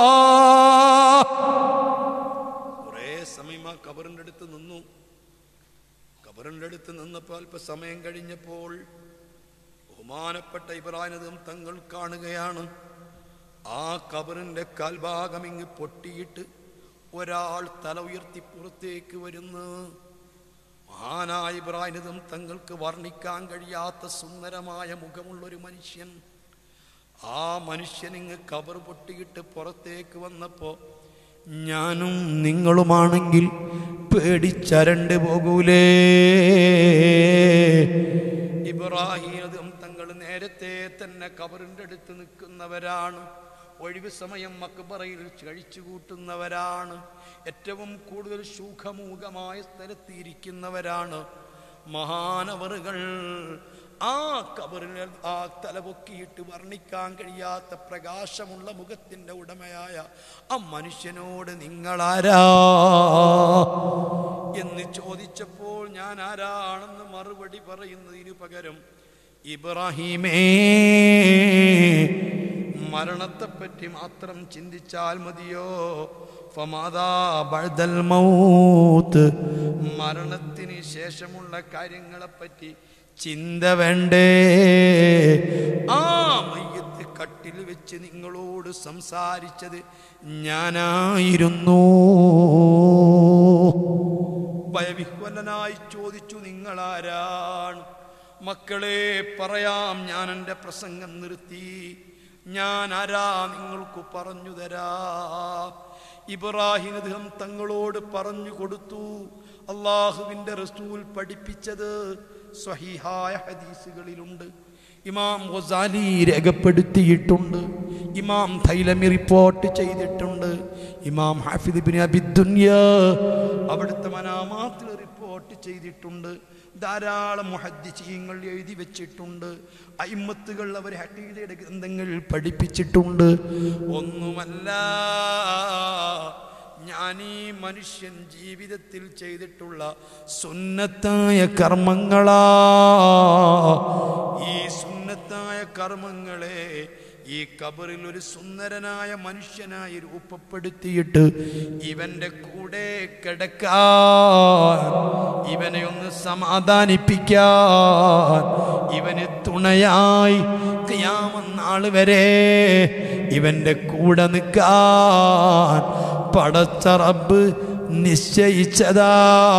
കുറേ സമയം ആ കബറിൻ്റെ അടുത്ത് നിന്നു കബറിൻ്റെ അടുത്ത് നിന്നപ്പോൾ അല്പസമയം കഴിഞ്ഞപ്പോൾ ബഹുമാനപ്പെട്ട ഇബ്രാഹിം തങ്ങൾ കാണുകയാണ് ആ കബറിൻ്റെ കാൽഭാഗം ഇങ്ങ് പൊട്ടിയിട്ട് ഒരാൾ തല ഉയർത്തി പുറത്തേക്ക് വരുന്നു മഹാനായ ഇബ്രാഹിം തങ്ങൾക്ക് വർണ്ണിക്കാൻ കഴിയാത്ത സുന്ദരമായ മുഖമുള്ളൊരു മനുഷ്യൻ ആ മനുഷ്യൻ ഇങ്ങ് കബർ പൊട്ടിയിട്ട് പുറത്തേക്ക് വന്നപ്പോ ഞാനും നിങ്ങളുമാണെങ്കിൽ പേടിച്ചരണ്ട് പോകൂലേ ഇബ്രാഹിം തങ്ങൾ നേരത്തെ തന്നെ കബറിന്റെ അടുത്ത് നിൽക്കുന്നവരാണ് ഒഴിവ് സമയം മക്ബറയിൽ കഴിച്ചു കൂട്ടുന്നവരാണ് ഏറ്റവും കൂടുതൽ സുഖമൂഖമായ സ്ഥലത്ത് ഇരിക്കുന്നവരാണ് മഹാനവറുകൾ ആ കബറിൽ ആ തലപൊക്കിയിട്ട് വർണ്ണിക്കാൻ കഴിയാത്ത പ്രകാശമുള്ള മുഖത്തിന്റെ ഉടമയായ ആ മനുഷ്യനോട് നിങ്ങളാരാ എന്ന് ചോദിച്ചപ്പോൾ ഞാൻ ആരാണെന്ന് മറുപടി പറയുന്നതിനു പകരം ഇബ്രാഹിമേ മരണത്തെപ്പറ്റി മാത്രം ചിന്തിച്ചാൽ മതിയോ ഫമാദാ ബഅദൽ മൗത്ത് മരണത്തിന് ശേഷമുള്ള കാര്യങ്ങളെപ്പറ്റി ചിന്ത വേണ്ടേ ആ മയ്യത്ത് കട്ടിൽ വെച്ച് നിങ്ങളോട് സംസാരിച്ചത് ഞാനായിരുന്നു ഭയവിഹ്വലനായി ചോദിച്ചു നിങ്ങളാരാണ് മക്കളെ പറയാം ഞാൻ എൻ്റെ പ്രസംഗം നിർത്തി ഞാൻ ആരാ നിങ്ങൾക്ക് പറഞ്ഞു തരാം ഇബ്രാഹിം അദ്ദേഹം തങ്ങളോട് പറഞ്ഞു കൊടുത്തു അള്ളാഹുവിൻ്റെ റസൂൽ പഠിപ്പിച്ചത് സ്വഹീഹായ ഹദീസുകളിലുണ്ട് ഇമാം ഗസാലി രേഖപ്പെടുത്തിയിട്ടുണ്ട് ഇമാം തൈലമി റിപ്പോർട്ട് ചെയ്തിട്ടുണ്ട് ഇമാം ഹാഫിദ് ബിൻ അബിദുന്യ അവിടുത്തെ മനാമാത്തിൽ റിപ്പോർട്ട് ചെയ്തിട്ടുണ്ട് ധാരാളം മുഹദ്ദിച്ചീങ്ങൾ എഴുതി വെച്ചിട്ടുണ്ട് അയിമത്തുകൾ അവർ ഹക്കീതയുടെ ഗ്രന്ഥങ്ങൾ പഠിപ്പിച്ചിട്ടുണ്ട് ഒന്നുമല്ല ഞാൻ ഈ മനുഷ്യൻ ജീവിതത്തിൽ ചെയ്തിട്ടുള്ള സുന്നത്തായ കർമ്മങ്ങളാ ഈ സുന്നത്തായ കർമ്മങ്ങളെ ഈ കബറിൽ ഒരു സുന്ദരനായ മനുഷ്യനായി രൂപപ്പെടുത്തിയിട്ട് ഇവന്റെ കൂടെ കിടക്കാൻ ഇവനെ ഒന്ന് സമാധാനിപ്പിക്കാൻ ഇവന് തുണയായി ക്യാമന്നാള് വരെ ഇവന്റെ കൂടെ നിൽക്കാൻ പടച്ച റബ്ബ് നിശ്ചയിച്ചതാ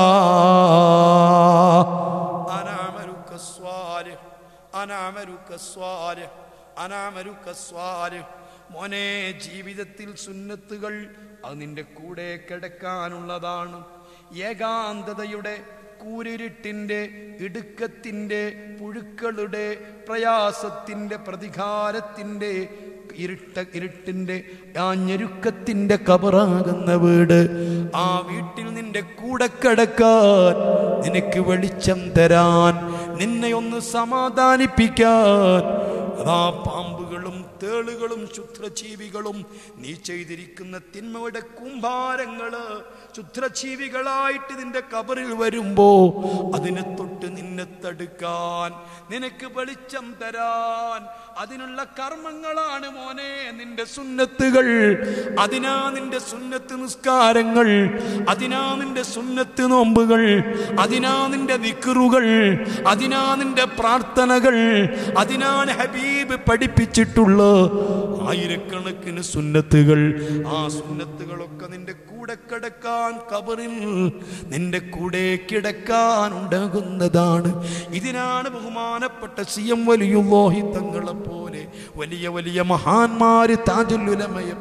അനാമരുക്ക സ്വാലിഹ് അനാമരുക്ക സ്വാലിഹ് അനാമരുക്ക സ്വാലിഹ് മോനെ ജീവിതത്തിൽ സുന്നത്തുകൾ അത് നിന്റെ കൂടെ കിടക്കാനുള്ളതാണ് ഏകാന്തതയുടെ കൂരിരുട്ടിൻ്റെ ഇടുക്കത്തിൻ്റെ പുഴുക്കളുടെ പ്രയാസത്തിൻ്റെ പ്രതികാരത്തിൻ്റെ ഇരുട്ട ഇരുട്ടിൻ്റെ ആ ഞെരുക്കത്തിൻ്റെ കബറാകുന്ന വീട് ആ വീട്ടിൽ നിന്റെ കൂടെ കിടക്കാൻ നിനക്ക് വെളിച്ചം തരാൻ നിന്നെ ഒന്ന് സമാധാനിപ്പിക്കാൻ അതാ പാമ്പുകളും തേളുകളും ശുദ്രജീവികളും നീ ചെയ്തിരിക്കുന്ന തിന്മയുടെ കുംഭാരങ്ങള് ശുദ്രജീവികളായിട്ട് നിന്റെ കബറിൽ വരുമ്പോ അതിനെ തൊട്ട് നിന്നെ തടുക്കാൻ നിനക്ക് വെളിച്ചം തരാൻ അതിനുള്ള കർമ്മങ്ങളാണ് മോനെ നിന്റെ സുന്നത്തുകൾ അതിനാ നിന്റെ സുന്നത്ത് നിസ്കാരങ്ങൾ അതിനാ നിന്റെ സുന്നത്ത് നോമ്പുകൾ അതിനാ നിന്റെ വിക്റുകൾ അതിനാ നിന്റെ പ്രാർത്ഥനകൾ അതിനാണ് ഹബീബ് പഠിപ്പിച്ചിട്ടുള്ള ആയിരക്കണക്കിന് സുന്നത്തുകൾ ആ സുന്നത്തുകളൊക്കെ നിന്റെ കൂടെ കിടക്കാൻ കബറിൽ നിന്റെ കൂടെ കിടക്കാൻ ഉണ്ടാകുന്നതാണ് ഇതിനാണ് ബഹുമാനപ്പെട്ട സി എം വലിയുള്ളോഹി തങ്ങളെ പോലെ വലിയ വലിയ മഹാന്മാര് താജുല്ലുലമയെ പോലെ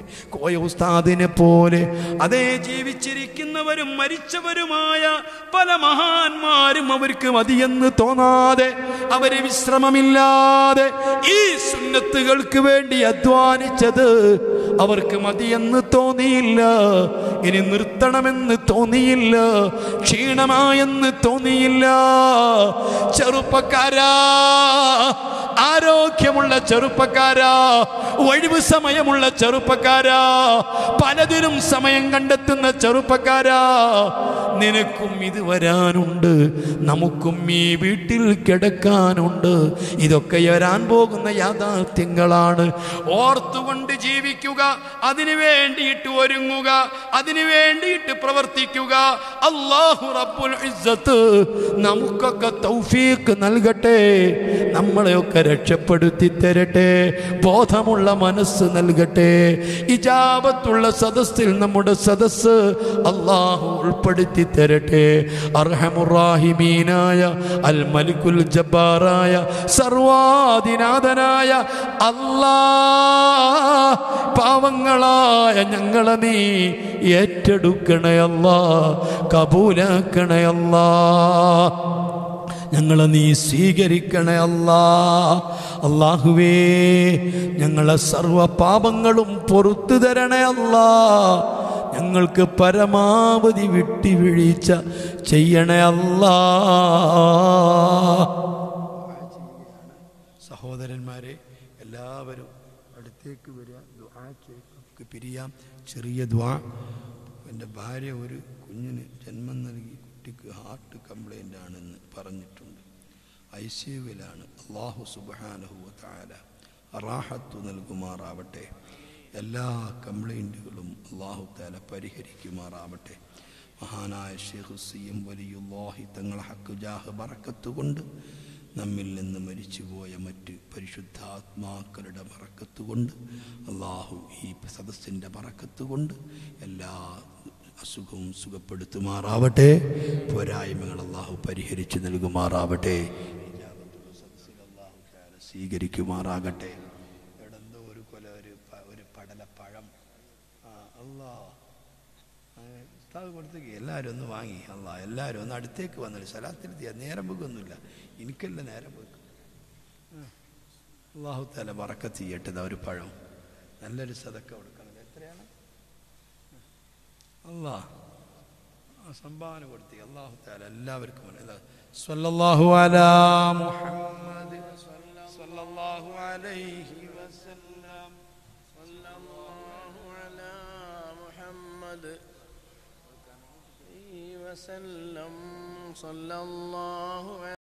കോയ ഉസ്താദിനെ പോലെ അതേ ജീവിച്ചിരിക്കുന്നവരും മരിച്ചവരുമായ പല മഹാന്മാരും അവർക്ക് മതിയെന്ന് തോന്നാതെ അവര് വിശ്രമമില്ലാതെ ഈ സുന്നത്തുകൾക്ക് വേണ്ടി അധ്വാനിച്ചത് അവർക്ക് മതിയെന്ന് തോന്നിയില്ല ഇനി നിർത്തണമെന്ന് തോന്നിയില്ല ക്ഷീണമായെന്ന് തോന്നിയില്ല ചെറുപ്പക്കാരാ ആരോഗ്യമുള്ള ചെറുപ്പക്കാരാ ഒഴിവ് സമയമുള്ള ചെറുപ്പക്കാരാ പലതിനും സമയം കണ്ടെത്തുന്ന ചെറുപ്പക്കാരാ നിനക്കും ഇത് വരാനുണ്ട് നമുക്കും ഈ വീട്ടിൽ കിടക്കാനുണ്ട് ഇതൊക്കെ വരാൻ പോകുന്ന യാഥാർത്ഥ്യങ്ങളാണ് ഓർത്തുകൊണ്ട് ജീവിക്കുക അതിനു വേണ്ടിയിട്ട് ഒരുങ്ങുക അതിനു വേണ്ടിയിട്ട് പ്രവർത്തിക്കുക അള്ളാഹു റബ്ബുൽ ഇസ്സത്ത് നമുക്കൊക്കെ തൗഫീഖ് നൽകട്ടെ നമ്മളെയൊക്കെ രക്ഷപ്പെടുത്തി തരട്ടെ ബോധമുള്ള മനസ്സ് നൽകട്ടെ ഇജാബത്തുള്ള സദസ്സിൽ നമ്മുടെ സദസ്സ് അള്ളാഹു ഉൾപ്പെടുത്തി തരട്ടെ അർഹമുറാഹിമീനായ അൽ മലിക്കുൽ ജബ്ബാറായ സർവാധിനാഥനായ അല്ലാ പാവങ്ങളായ ഞങ്ങളെ നീ ഏറ്റെടുക്കണേ അല്ലാ കബൂലാക്കണേ അല്ലാ ഞങ്ങളെ നീ സ്വീകരിക്കണേ അല്ലാ അള്ളാഹുവേ ഞങ്ങളെ സർവ പാപങ്ങളും പൊറത്തു തരണേ അല്ലാ ഞങ്ങൾക്ക് പരമാവധി വിട്ടുവീഴ്ച ചെയ്യണേ അല്ലാ സഹോദരന്മാരെ എല്ലാവരും അടുത്തേക്ക് വരിക ദുആ ചെയ്ത് നമുക്ക് പിരിയാം ചെറിയ ദ്വാ എൻ്റെ ഭാര്യ ഒരു കുഞ്ഞിന് ജന്മം നൽകി കുട്ടിക്ക് ഹാർട്ട് കംപ്ലൈൻ്റ് ആണെന്ന് പറഞ്ഞിട്ടുണ്ട് ഐ സി യുവിലാണ് അള്ളാഹു സുബാനഹുവ താല റാഹത്തു നൽകുമാറാവട്ടെ എല്ലാ കംപ്ലൈൻറ്റുകളും അള്ളാഹു താല പരിഹരിക്കുമാറാവട്ടെ മഹാനായ ഷെയ്ഖ് സിയം വലിയുല്ലാഹി തങ്ങളെ ഹക്ക് ജാഹ് ബറക്കത്ത് കൊണ്ട് നമ്മിൽ നിന്ന് മരിച്ചുപോയ മറ്റ് പരിശുദ്ധാത്മാക്കളുടെ ബറക്കത്ത് കൊണ്ട് അള്ളാഹു ഈ സദസ്സിൻ്റെ ബറക്കത്ത് കൊണ്ട് എല്ലാ അസുഖവും സുഖപ്പെടുത്തുമാറാവട്ടെ പോരായ്മകൾ അള്ളാഹു പരിഹരിച്ചു നൽകുമാറാവട്ടെ സ്വീകരിക്കുമാറാകട്ടെ എവിടെന്തോ ഒരു കൊല ഒരു പ- ഒരു പടലപ്പഴം ആ അല്ലാ ഉസ്താദ് കൊടുത്തേക്ക് എല്ലാവരും ഒന്ന് വാങ്ങി അല്ല എല്ലാവരും ഒന്ന് അടുത്തേക്ക് വന്നില്ല സ്ഥലത്തിരുത്തിയ നേരം വെക്കൊന്നുമില്ല എനിക്കല്ല നേരം വെക്കും അള്ളാഹു തല വറക്കത്ത് ചെയ്യട്ടത് ഒരു പഴം നല്ലൊരു സതക്ക കൊടുക്കണം എത്രയാണ് അല്ലാ ആ സംഭാവന കൊടുത്തി അള്ളാഹു താല എല്ലാവർക്കും സ്വല്ലല്ലാഹു അലാ മുഹമ്മദ് സ്വല്ലല്ലാഹു അലൈഹി വസല്ലം صلى الله على محمد وسلم صلى الله